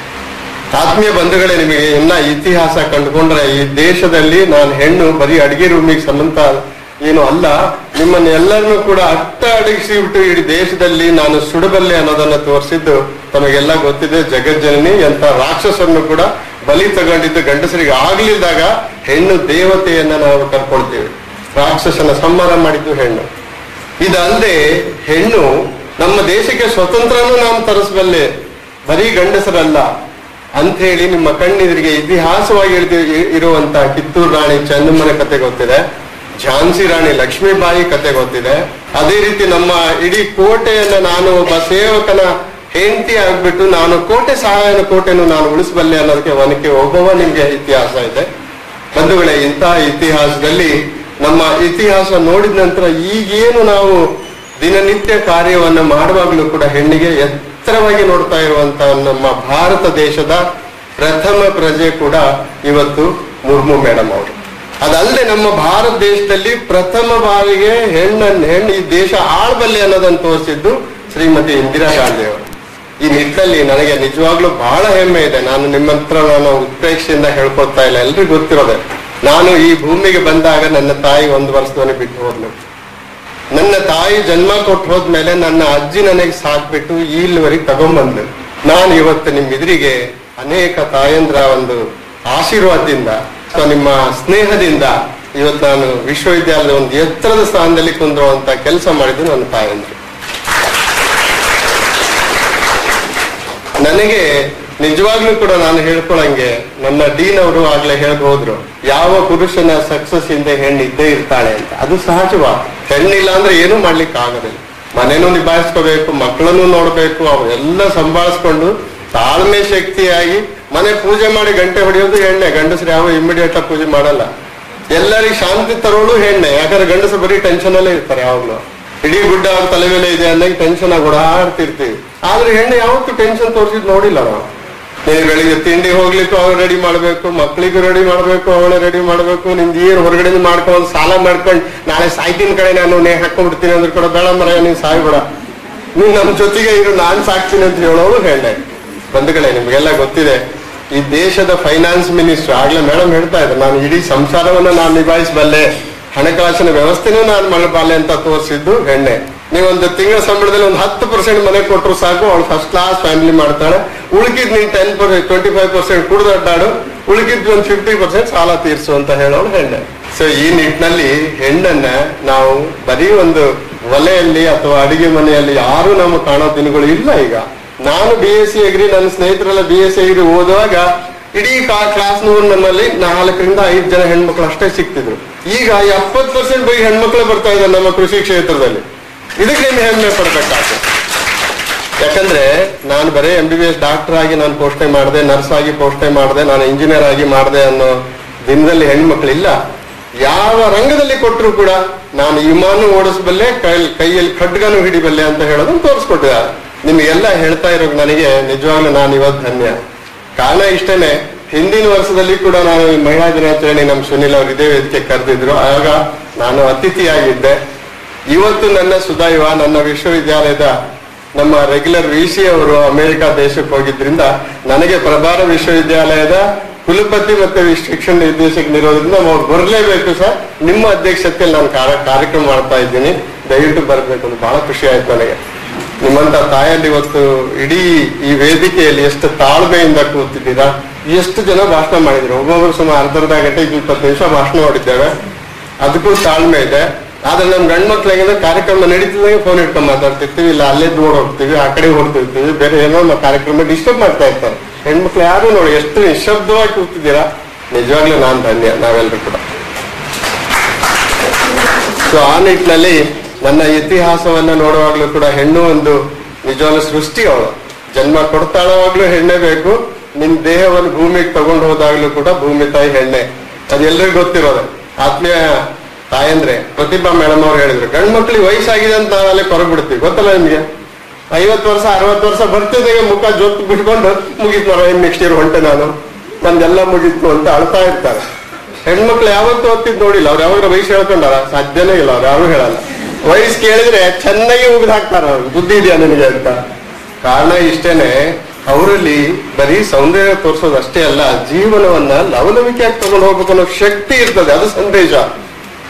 ಆತ್ಮೀಯ ಬಂಧುಗಳೇ ನಿಮಗೆ ಇನ್ನ ಇತಿಹಾಸ ಕಂಡುಕೊಂಡ್ರೆ ಈ ದೇಶದಲ್ಲಿ ನಾನು ಹೆಣ್ಣು ಬರೀ ಅಡಿಗೆ ರೂಮಿಗೆ ಸಂಬಂಧ ಏನು ಅಲ್ಲ ನಿಮ್ಮನ್ನ ಎಲ್ಲರನ್ನೂ ಕೂಡ ಅಟ್ಟ ಅಡಗಿಸಿ ಬಿಟ್ಟು ಇಡೀ ದೇಶದಲ್ಲಿ ನಾನು ಸುಡಬಲ್ಲೆ ಅನ್ನೋದನ್ನ ತೋರಿಸಿದ್ದು ತಮಗೆಲ್ಲ ಗೊತ್ತಿದೆ ಜಗಜ್ಜನನಿ ಎಂತ ರಾಕ್ಷಸರನ್ನು ಕೂಡ ಬಲಿ ತಗೊಂಡಿದ್ದು ಗಂಡಸರಿಗೆ ಆಗ್ಲಿಲ್ದಾಗ ಹೆಣ್ಣು ದೇವತೆಯನ್ನ ನಾವು ಕರ್ಕೊಳ್ತೀವಿ ರಾಕ್ಷಸನ ಸಂಹಾರ ಮಾಡಿದ್ದು ಹೆಣ್ಣು ಇದಲ್ಲದೆ ಹೆಣ್ಣು ನಮ್ಮ ದೇಶಕ್ಕೆ ಸ್ವತಂತ್ರನೂ ನಾವು ತರಿಸಬಲ್ಲೆ ಬರೀ ಗಂಡಸರಲ್ಲ ಅಂತ ಹೇಳಿ ನಿಮ್ಮ ಕಣ್ಣೆದುರಿಗೆ ಇತಿಹಾಸವಾಗಿ ಎಳ್ದು ಇರುವಂತ ಕಿತ್ತೂರು ರಾಣಿ ಚೆನ್ನಮ್ಮನ ಕತೆ ಗೊತ್ತಿದೆ ಝಾನ್ಸಿ ರಾಣಿ ಲಕ್ಷ್ಮೀಬಾಯಿ ಕತೆ ಗೊತ್ತಿದೆ ಅದೇ ರೀತಿ ನಮ್ಮ ಇಡೀ ಕೋಟೆಯನ್ನ ನಾನು ಒಬ್ಬ ಸೇವಕನ ಹೆಂಡತಿ ಆಗ್ಬಿಟ್ಟು ನಾನು ಕೋಟೆ ಸಹಾಯನ ಕೋಟೆಯನ್ನು ನಾನು ಉಳಿಸಬಲ್ಲೆ ಅನ್ನೋದಕ್ಕೆ ಒನಕೆ ಒಬ್ಬವ ನಿಮ್ಗೆ ಇತಿಹಾಸ ಇದೆ ಬಂಧುಗಳೇ ಇಂತಹ ಇತಿಹಾಸದಲ್ಲಿ ನಮ್ಮ ಇತಿಹಾಸ ನೋಡಿದ ನಂತರ ಈಗೇನು ನಾವು ದಿನನಿತ್ಯ ಕಾರ್ಯವನ್ನು ಮಾಡುವಾಗಲೂ ಕೂಡ ಹೆಣ್ಣಿಗೆ ಎತ್ತರವಾಗಿ ನೋಡ್ತಾ ಇರುವಂತ ನಮ್ಮ ಭಾರತ ದೇಶದ ಪ್ರಥಮ ಪ್ರಜೆ ಕೂಡ ಇವತ್ತು ಮುರ್ಮು ಮೇಡಮ್ ಅವರು ಅದಲ್ಲದೆ ನಮ್ಮ ಭಾರತ ದೇಶದಲ್ಲಿ ಪ್ರಥಮ ಬಾರಿಗೆ ಹೆಣ್ಣನ್ನು ಹೆಣ್ಣು ಈ ದೇಶ ಆಳ್ಬಲ್ಲೆ ಅನ್ನೋದನ್ನು ತೋರಿಸಿದ್ದು ಶ್ರೀಮತಿ ಇಂದಿರಾ ಗಾಂಧಿ ಅವರು ಈ ನಿಟ್ಟಿನಲ್ಲಿ ನನಗೆ ನಿಜವಾಗ್ಲೂ ಬಹಳ ಹೆಮ್ಮೆ ಇದೆ ನಾನು ನಿಮ್ಮ ಹತ್ರ ನಾನು ಉತ್ಪ್ರೇಕ್ಷೆಯಿಂದ ಹೇಳ್ಕೊಳ್ತಾ ಇಲ್ಲ ಎಲ್ರಿಗೂ ಗೊತ್ತಿರೋದೆ ನಾನು ಈ ಭೂಮಿಗೆ ಬಂದಾಗ ನನ್ನ ತಾಯಿ ಒಂದು ವರ್ಷದವನೇ ಬಿಟ್ಟು ಹೋದ್ಲು ನನ್ನ ತಾಯಿ ಜನ್ಮ ಕೊಟ್ಟು ಹೋದ್ಮೇಲೆ ನನ್ನ ಅಜ್ಜಿ ನನಗೆ ಸಾಕ್ಬಿಟ್ಟು ಇಲ್ಲಿವರೆಗೆ ತಗೊಂಬಂದು ನಾನು ಇವತ್ತು ನಿಮ್ಮ ಎದುರಿಗೆ ಅನೇಕ ತಾಯಂದ್ರ ಒಂದು ಆಶೀರ್ವಾದದಿಂದ ಅಥವಾ ನಿಮ್ಮ ಸ್ನೇಹದಿಂದ ಇವತ್ತು ನಾನು ವಿಶ್ವವಿದ್ಯಾಲಯದ ಒಂದು ಎತ್ತರದ ಸ್ಥಾನದಲ್ಲಿ ಕುಂದಿರುವಂತ ಕೆಲಸ ಮಾಡಿದ್ದು ನನ್ನ ತಾಯಂದ್ರು ನನಗೆ ನಿಜವಾಗ್ಲೂ ಕೂಡ ನಾನು ಹೇಳ್ಕೊಳಂಗೆ ನನ್ನ ಡೀನ್ ಅವರು ಆಗ್ಲೇ ಹೇಳ್ದು ಹೋದ್ರು ಯಾವ ಪುರುಷನ ಸಕ್ಸಸ್ ಹಿಂದೆ ಹೆಣ್ಣು ಇದ್ದೇ ಇರ್ತಾಳೆ ಅಂತ ಅದು ಸಹಜವಾ ಹೆಣ್ಣಿಲ್ಲ ಅಂದ್ರೆ ಏನೂ ಮಾಡ್ಲಿಕ್ಕೆ ಆಗೋದಿಲ್ಲ ಮನೇನು ನಿಭಾಯಿಸ್ಕೋಬೇಕು ಮಕ್ಕಳನ್ನು ನೋಡ್ಬೇಕು ಅವೆಲ್ಲ ಸಂಭಾಳಿಸ್ಕೊಂಡು ತಾಳ್ಮೆ ಶಕ್ತಿಯಾಗಿ ಮನೆ ಪೂಜೆ ಮಾಡಿ ಗಂಟೆ ಹೊಡೆಯೋದು ಹೆಣ್ಣೆ ಗಂಡಸರು ಯಾವ ಇಮಿಡಿಯೇಟ್ ಆಗಿ ಪೂಜೆ ಮಾಡಲ್ಲ ಎಲ್ಲರಿಗೂ ಶಾಂತಿ ತರೋಳು ಹೆಣ್ಣೆ ಯಾಕಂದ್ರೆ ಗಂಡಸರು ಬರೀ ಟೆನ್ಷನ್ ಅಲ್ಲೇ ಇರ್ತಾರೆ ಯಾವಾಗ್ಲೂ ಇಡೀ ಗುಡ್ಡ ಅವ್ರ ತಲೆ ಮೇಲೆ ಇದೆ ಅನ್ನಂಗೆ ಟೆನ್ಷನ್ ಆಗಿ ಓಡಾಡ್ತಿರ್ತೀವಿ ಆದ್ರೆ ಹೆಣ್ಣು ಯಾವತ್ತೂ ಟೆನ್ಷನ್ ತೋರಿಸಿದ್ ನೋಡಿಲ್ಲ ನಾವು ನೀನು ಬೆಳಿಗ್ಗೆ ತಿಂಡಿ ಹೋಗ್ಲಿಕ್ಕೂ ಅವ್ರು ರೆಡಿ ಮಾಡ್ಬೇಕು ಮಕ್ಳಿಗೂ ರೆಡಿ ಮಾಡ್ಬೇಕು ಅವಳೆ ರೆಡಿ ಮಾಡ್ಬೇಕು ನಿಮ್ದು ಏನ್ ಹೊರಗಡೆ ಮಾಡ್ಕೊಂಡು ಸಾಲ ಮಾಡ್ಕೊಂಡು ನಾಳೆ ಸಾಯ್ತಿನ ಕಡೆ ನಾನು ನೇ ಹಾಕೊಂಡ್ಬಿಡ್ತೀನಿ ಅಂದ್ರೆ ಕೂಡ ಬೇಡ ಮರ ನೀನ್ ಸಾಯ್ಬೇಡ ನೀನ್ ನಮ್ ಜೊತೆಗೆ ಇರು ನಾನ್ ಸಾಕ್ತೀನಿ ಅಂತ ಹೇಳೋರು ಹೇಳೆ ಬಂಧುಗಳೇ ನಿಮ್ಗೆಲ್ಲ ಗೊತ್ತಿದೆ ಈ ದೇಶದ ಫೈನಾನ್ಸ್ ಮಿನಿಸ್ಟರ್ ಆಗ್ಲೇ ಮೇಡಮ್ ಹೇಳ್ತಾ ಇದ್ರು ನಾನು ಇಡೀ ಸಂಸಾರವನ್ನ ನಾನು ನಿಭಾಯಿಸಬಲ್ಲೆ ಹಣಕಾಸಿನ ವ್ಯವಸ್ಥೆನೂ ನಾನು ಮಾಡಬಲ್ಲೆ ಅಂತ ತೋರಿಸಿದ್ದು ಹೆಣ್ಣೆ ನೀವೊಂದು ತಿಂಗಳ ಸಂಬಳದಲ್ಲಿ ಒಂದು ಹತ್ತು ಪರ್ಸೆಂಟ್ ಮನೆ ಕೊಟ್ಟರು ಸಾಕು ಅವಳು ಫಸ್ಟ್ ಕ್ಲಾಸ್ ಫ್ಯಾಮಿಲಿ ಮಾಡ್ತಾಳೆ ಉಳಿಕಿದ್ ನೀನ್ ten percent twenty five percent ಕುಡ್ದು ಅಡ್ಡಾಡು ಉಳಿಕಿದ್ ಒಂದು ಫಿಫ್ಟಿ ಪರ್ಸೆಂಟ್ ಸಾಲ ತೀರ್ಸು ಅಂತ ಹೇಳೋಳು ಹೆಣ್ಣೆ ಸೊ ಈ ನಿಟ್ಟಿನಲ್ಲಿ ಹೆಣ್ಣನ್ನ ನಾವು ಬರೀ ಒಂದು ಒಲೆಯಲ್ಲಿ ಅಥವಾ ಅಡಿಗೆ ಮನೆಯಲ್ಲಿ ಯಾರು ನಮ್ಮ ಕಾಣೋ ದಿನಗಳು ಇಲ್ಲ ಈಗ ನಾನು ಬಿ ಎಸ್ ಸಿ ಅಗ್ರಿ ನನ್ನ ಸ್ನೇಹಿತರೆಲ್ಲ ಬಿ ಎಸ್ ಸಿ ಅಗ್ರಿ ಓದುವಾಗ ಇಡೀ ಕ್ಲಾಸ್ ನಮ್ಮಲ್ಲಿ ನಾಲ್ಕರಿಂದ ಐದು ಜನ ಹೆಣ್ಮಕ್ಳು ಅಷ್ಟೇ ಸಿಕ್ತಿದ್ರು ಈಗ ಎಪ್ಪತ್ತು ಪರ್ಸೆಂಟ್ ಬರೀ ಹೆಣ್ಮಕ್ಳು ಬರ್ತಾ ಇದ್ದಾರೆ ನಮ್ಮ ಕೃಷಿ ಕ್ಷೇತ್ರದಲ್ಲಿ ಇದಕ್ಕೆ ನೀನು ಹೆಮ್ಮೆ ಪಡ್ಬೇಕಾಗ್ತದೆ ಯಾಕಂದ್ರೆ ನಾನು ಬರೀ M B B S doctor ಆಗಿ ನಾನು ಪೋಷಣೆ ಮಾಡಿದೆ ನರ್ಸ್ ಆಗಿ ಪೋಷಣೆ ಮಾಡಿದೆ ನಾನು ಇಂಜಿನಿಯರ್ ಆಗಿ ಮಾಡಿದೆ ಅನ್ನೋ ದಿನದಲ್ಲಿ ಹೆಣ್ಮಕ್ಳಿಲ್ಲ ಯಾವ ರಂಗದಲ್ಲಿ ಕೊಟ್ಟರು ಕೂಡ ನಾನು ವಿಮಾನ ಓಡಿಸಬಲ್ಲೆ ಕೈ ಕೈಯಲ್ಲಿ ಖಡ್ಗನು ಹಿಡಿಬಲ್ಲೆ ಅಂತ ಹೇಳೋದನ್ನ ತೋರಿಸ್ಕೊಟ್ಟಿದ್ದಾರೆ ನಿಮಗೆಲ್ಲ ಹೇಳ್ತಾ ಇರೋ ನನಗೆ ನಿಜವಾಗ್ಲೂ ನಾನು ಇವತ್ತು ಧನ್ಯ ಕಾರಣ ಇಷ್ಟೇನೆ ಹಿಂದಿನ ವರ್ಷದಲ್ಲಿ ಕೂಡ ನಾನು ಈ ಮಹಿಳಾ ದಿನಾಚರಣೆ ನಮ್ಮ ಸುನಿಲ್ ಅವರು ಇದೇ ವೇದಿಕೆ ಕರೆದಿದ್ರು ಆಗ ನಾನು ಅತಿಥಿಯಾಗಿದ್ದೆ ಇವತ್ತು ನನ್ನ ಸುದೈವ ನನ್ನ ವಿಶ್ವವಿದ್ಯಾಲಯದ ನಮ್ಮ ರೆಗ್ಯುಲರ್ ವಿ ಸಿ ಅವರು ಅಮೆರಿಕ ದೇಶಕ್ಕೆ ಹೋಗಿದ್ರಿಂದ ನನಗೆ ಪ್ರಭಾರ ವಿಶ್ವವಿದ್ಯಾಲಯದ ಕುಲಪತಿ ಮತ್ತೆ ವಿಶ್- ಶಿಕ್ಷಣ ನಿರ್ದೇಶಕನಿರೋದ್ರಿಂದ ಅವ್ರು ಬರಲೇಬೇಕು ಸರ್ ನಿಮ್ಮ ಅಧ್ಯಕ್ಷತೆಯಲ್ಲಿ ನಾನು ಕಾರ್ಯ- ಕಾರ್ಯಕ್ರಮ ಮಾಡ್ತಾ ಇದ್ದೀನಿ ದಯವಿಟ್ಟು ಬರಬೇಕು ಅಂತ ಬಹಳ ಖುಷಿ ಆಯ್ತು ನನಗೆ ನಿಮ್ಮಂತ ತಾಯಲ್ಲಿ ಇವತ್ತು ಇಡೀ ಈ ವೇದಿಕೆಯಲ್ಲಿ ಎಷ್ಟು ತಾಳ್ಮೆಯಿಂದ ಕೂತಿದ್ದೀರಾ ಎಷ್ಟು ಜನ ಭಾಷಣ ಮಾಡಿದ್ರು ಒಬ್ಬೊಬ್ರು ಸುಮಾರು ಅರ್ಧ ಅರ್ಧ ಗಂಟೆ ಇಪ್ಪತ್ತು ನಿಮಿಷ ಭಾಷಣ ಮಾಡಿದ್ದೇವೆ ಅದಕ್ಕೂ ತಾಳ್ಮೆ ಇದೆ ಆದ್ರೆ ನಮ್ ಗಂಡ್ ಮಕ್ಳು ಹೆಂಗಂದ್ರೆ ಕಾರ್ಯಕ್ರಮ ನಡೀತಿದ್ದಂಗೆ ಫೋನ್ ಇಟ್ಕೊಂಡ್ ಮಾತಾಡ್ತಿರ್ತೀವಿ ಇಲ್ಲ ಅಲ್ಲೇ ದೂರ ಹೋಗ್ತೀವಿ ಆ ಕಡೆ ಹೊಡ್ತಿರ್ತೀವಿ ಬೇರೆ ಏನೋ ನಮ್ಮ ಕಾರ್ಯಕ್ರಮ ಡಿಸ್ಟರ್ಬ್ ಮಾಡ್ತಾ ಇರ್ತಾರೆ ಹೆಣ್ಮಕ್ಳು ಯಾರು ನೋಡಿ ಎಷ್ಟು ನಿಶಬ್ದವಾಗಿ ಕೂತಿದ್ದೀರಾ ನಿಜವಾಗ್ಲೂ ನಾನ್ ಧನ್ಯ ನಾವೆಲ್ಲರೂ ಕೂಡ ಸೊ ಆ ನಿಟ್ಟಿನಲ್ಲಿ ನನ್ನ ಇತಿಹಾಸವನ್ನ ನೋಡುವಾಗ್ಲೂ ಕೂಡ ಹೆಣ್ಣು ಒಂದು ನಿಜವಾಗ್ಲೂ ಸೃಷ್ಟಿ ಅವಳು ಜನ್ಮ ಕೊಡ್ತಾಳವಾಗ್ಲೂ ಹೆಣ್ಣೆ ಬೇಕು ನಿನ್ ದೇಹವನ್ನು ಭೂಮಿಗೆ ತಗೊಂಡು ಹೋದಾಗ್ಲೂ ಕೂಡ ಭೂಮಿ ತಾಯಿ ಹೆಣ್ಣೆ ಅದೆಲ್ಲರಿಗೂ ಗೊತ್ತಿರೋದೆ ಆತ್ಮೀಯ ತಾಯಂದ್ರೆ ಪ್ರತಿಭಾ ಮೇಡಮ್ ಅವ್ರು ಹೇಳಿದ್ರು ಗಂಡ್ ಮಕ್ಳಿಗೆ ವಯಸ್ಸಾಗಿದೆ ಅಂತ ನಾವಲ್ಲೇ ಕೊರಗ್ಬಿಡ್ತೀವಿ ಗೊತ್ತಲ್ಲ ನಿಮ್ಗೆ ಐವತ್ತು ವರ್ಷ ಅರವತ್ತು ವರ್ಷ ಬರ್ತಿದ್ದಾಗ ಮುಖ ಜೊತ್ತು ಬಿಟ್ಕೊಂಡು ಮುಗೀತು ಮರ ನೆಕ್ಸ್ಟ್ ಇಯರ್ ಹೊಂಟೆ ನಾನು ನಂದೆಲ್ಲ ಮುಗೀತು ಅಂತ ಅಳ್ತಾ ಇರ್ತಾರೆ ಹೆಣ್ಮಕ್ಳು ಯಾವತ್ತೂ ಓದ್ತಿದ್ ನೋಡಿಲ್ಲ ಅವ್ರು ಯಾವಾಗ ವಯಸ್ಸು ಹೇಳ್ಕೊಂಡಾರ ಸಾಧ್ಯನೇ ಇಲ್ಲ ಅವ್ರು ಯಾರು ಹೇಳಲ್ಲ ವಯಸ್ಸು ಕೇಳಿದ್ರೆ ಚೆನ್ನಾಗಿ ಉಗಿದು ಹಾಕ್ತಾರ ಅವ್ರು ಬುದ್ಧಿ ಇದೆಯಾ ನಿನಗೆ ಅಂತ ಕಾರಣ ಇಷ್ಟೇನೆ ಅವರಲ್ಲಿ ಬರೀ ಸೌಂದರ್ಯ ತೋರಿಸೋದು ಅಷ್ಟೇ ಅಲ್ಲ ಜೀವನವನ್ನ ಲವಲವಿಕೆಯಾಗಿ ತಗೊಂಡು ಹೋಗ್ಬೇಕು ಅನ್ನೋ ಶಕ್ತಿ ಇರ್ತದೆ ಅದು ಸಂದೇಶ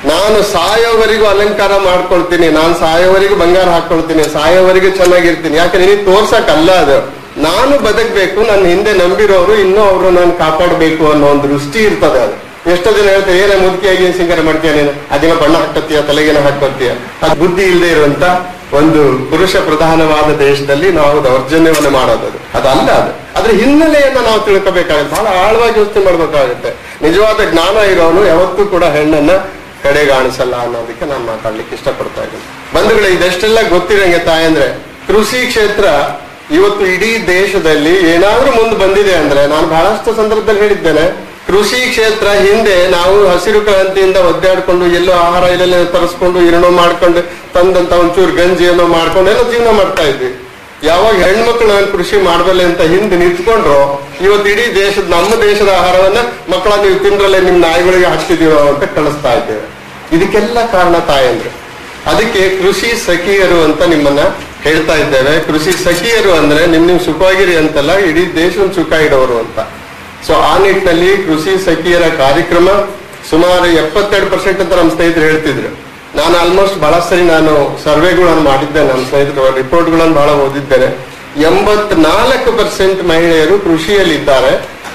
ನಾನು ಸಾಯೋವರೆಗೂ ಅಲಂಕಾರ ಮಾಡ್ಕೊಳ್ತೀನಿ ನಾನು ಸಾಯೋವರೆಗೂ ಬಂಗಾರ ಹಾಕೊಳ್ತೀನಿ ಸಾಯೋವರೆಗೂ ಚೆನ್ನಾಗಿರ್ತೀನಿ ಯಾಕಂದ್ರೆ ನಿನಗೆ ತೋರ್ಸಕ್ಕಲ್ಲ ಅದು ನಾನು ಬದುಕಬೇಕು ನನ್ನ ಹಿಂದೆ ನಂಬಿರೋರು ಇನ್ನೂ ಅವರು ನಾನು ಕಾಪಾಡಬೇಕು ಅನ್ನೋ ಒಂದು ದೃಷ್ಟಿ ಇರ್ತದೆ ಅದು ಎಷ್ಟೋ ಜನ ಹೇಳ್ತಾರೆ ಏನೇ ಮುದುಕಿಯಾಗಿ ಏನ್ ಸಿಂಗಾರ ಮಾಡ್ತೀಯ ನೀನು ಅದೇನೋ ಬಣ್ಣ ಹಾಕೋತೀಯ ತಲೆಗೇನ ಹಾಕೋತೀಯ ಅದು ಬುದ್ಧಿ ಇಲ್ಲದೆ ಇರುವಂತ ಒಂದು ಪುರುಷ ಪ್ರಧಾನವಾದ ದೇಶದಲ್ಲಿ ನಾವು ದೌರ್ಜನ್ಯವನ್ನು ಮಾಡೋದು ಅದು ಅದಲ್ಲ ಅದು ಅದ್ರ ಹಿನ್ನೆಲೆಯನ್ನ ನಾವು ತಿಳ್ಕೋಬೇಕಾಗುತ್ತೆ ಬಹಳ ಆಳವಾಗಿ ಯೋಚನೆ ಮಾಡ್ಬೇಕಾಗುತ್ತೆ ನಿಜವಾದ ಜ್ಞಾನ ಇರೋನು ಯಾವತ್ತೂ ಕೂಡ ಹೆಣ್ಣನ್ನ ಕಡೆಗಾಣಿಸಲ್ಲ ಅನ್ನೋದಕ್ಕೆ ನಾನು ಮಾತಾಡ್ಲಿಕ್ಕೆ ಇಷ್ಟಪಡ್ತಾ ಇದ್ದೀನಿ ಬಂಧುಗಳೇ ಇದೆಷ್ಟೆಲ್ಲ ಗೊತ್ತಿರಂಗೆ ತಾಯಂದ್ರೆ ಕೃಷಿ ಕ್ಷೇತ್ರ ಇವತ್ತು ಇಡೀ ದೇಶದಲ್ಲಿ ಏನಾದ್ರೂ ಮುಂದೆ ಬಂದಿದೆ ಅಂದ್ರೆ ನಾನು ಬಹಳಷ್ಟು ಸಂದರ್ಭದಲ್ಲಿ ಹೇಳಿದ್ದೇನೆ ಕೃಷಿ ಕ್ಷೇತ್ರ ಹಿಂದೆ ನಾವು ಹಸಿರು ಕ್ರಾಂತಿಯಿಂದ ಒದ್ದಾಡ್ಕೊಂಡು ಎಲ್ಲೋ ಆಹಾರ ಇಲ್ಲೆಲ್ಲ ತರಿಸ್ಕೊಂಡು ಏನೋ ಮಾಡ್ಕೊಂಡು ತಂದಂತ ಒಂಚೂರು ಗಂಜಿ ಏನೋ ಮಾಡ್ಕೊಂಡು ಎಲ್ಲ ಜೀವನ ಮಾಡ್ತಾ ಇದ್ವಿ ಯಾವಾಗ ಹೆಣ್ಮಕ್ಳು ನಾನು ಕೃಷಿ ಮಾಡಬಲ್ಲೆ ಅಂತ ಹಿಂದೆ ನಿಂತ್ಕೊಂಡ್ರು ಇವತ್ತು ಇಡೀ ದೇಶದ ನಮ್ಮ ದೇಶದ ಆಹಾರವನ್ನ ಮಕ್ಕಳ ನೀವು ತಿಂದ್ರಲ್ಲೇ ನಿಮ್ ನಾಯಿಗಳಿಗೆ ಹಾಕ್ತಿದೀವ ಅಂತ ಕಳಿಸ್ತಾ ಇದ್ದೇವೆ ಇದಕ್ಕೆಲ್ಲ ಕಾರಣ ತಾಯಂದ್ರು ಅದಕ್ಕೆ ಕೃಷಿ ಸಖಿಯರು ಅಂತ ನಿಮ್ಮನ್ನ ಹೇಳ್ತಾ ಇದ್ದೇವೆ ಕೃಷಿ ಸಖಿಯರು ಅಂದ್ರೆ ನಿಮ್ ನಿಮ್ ಸುಖವಾಗಿರಿ ಅಂತಲ್ಲ ಇಡೀ ದೇಶದ ಸುಖ ಇಡೋರು ಅಂತ ಸೊ ಆ ನಿಟ್ಟಿನಲ್ಲಿ ಕೃಷಿ ಸಖಿಯರ ಕಾರ್ಯಕ್ರಮ ಸುಮಾರು ಎಪ್ಪತ್ತೆರಡು ಪರ್ಸೆಂಟ್ ಅಂತ ನಮ್ಮ ಸ್ನೇಹಿತರು ಹೇಳ್ತಿದ್ರು ನಾನು ಆಲ್ಮೋಸ್ಟ್ ಬಹಳ ಸರಿ ನಾನು ಸರ್ವೆಗಳನ್ನು ಮಾಡಿದ್ದೇನೆ ನಮ್ಮ ಸ್ನೇಹಿತರು ರಿಪೋರ್ಟ್ಗಳನ್ನು ಬಹಳ ಓದಿದ್ದೇನೆ ಎಂಬತ್ನಾಲ್ಕು ಪರ್ಸೆಂಟ್ ಮಹಿಳೆಯರು ಕೃಷಿಯಲ್ಲಿ ಇದ್ದಾರೆ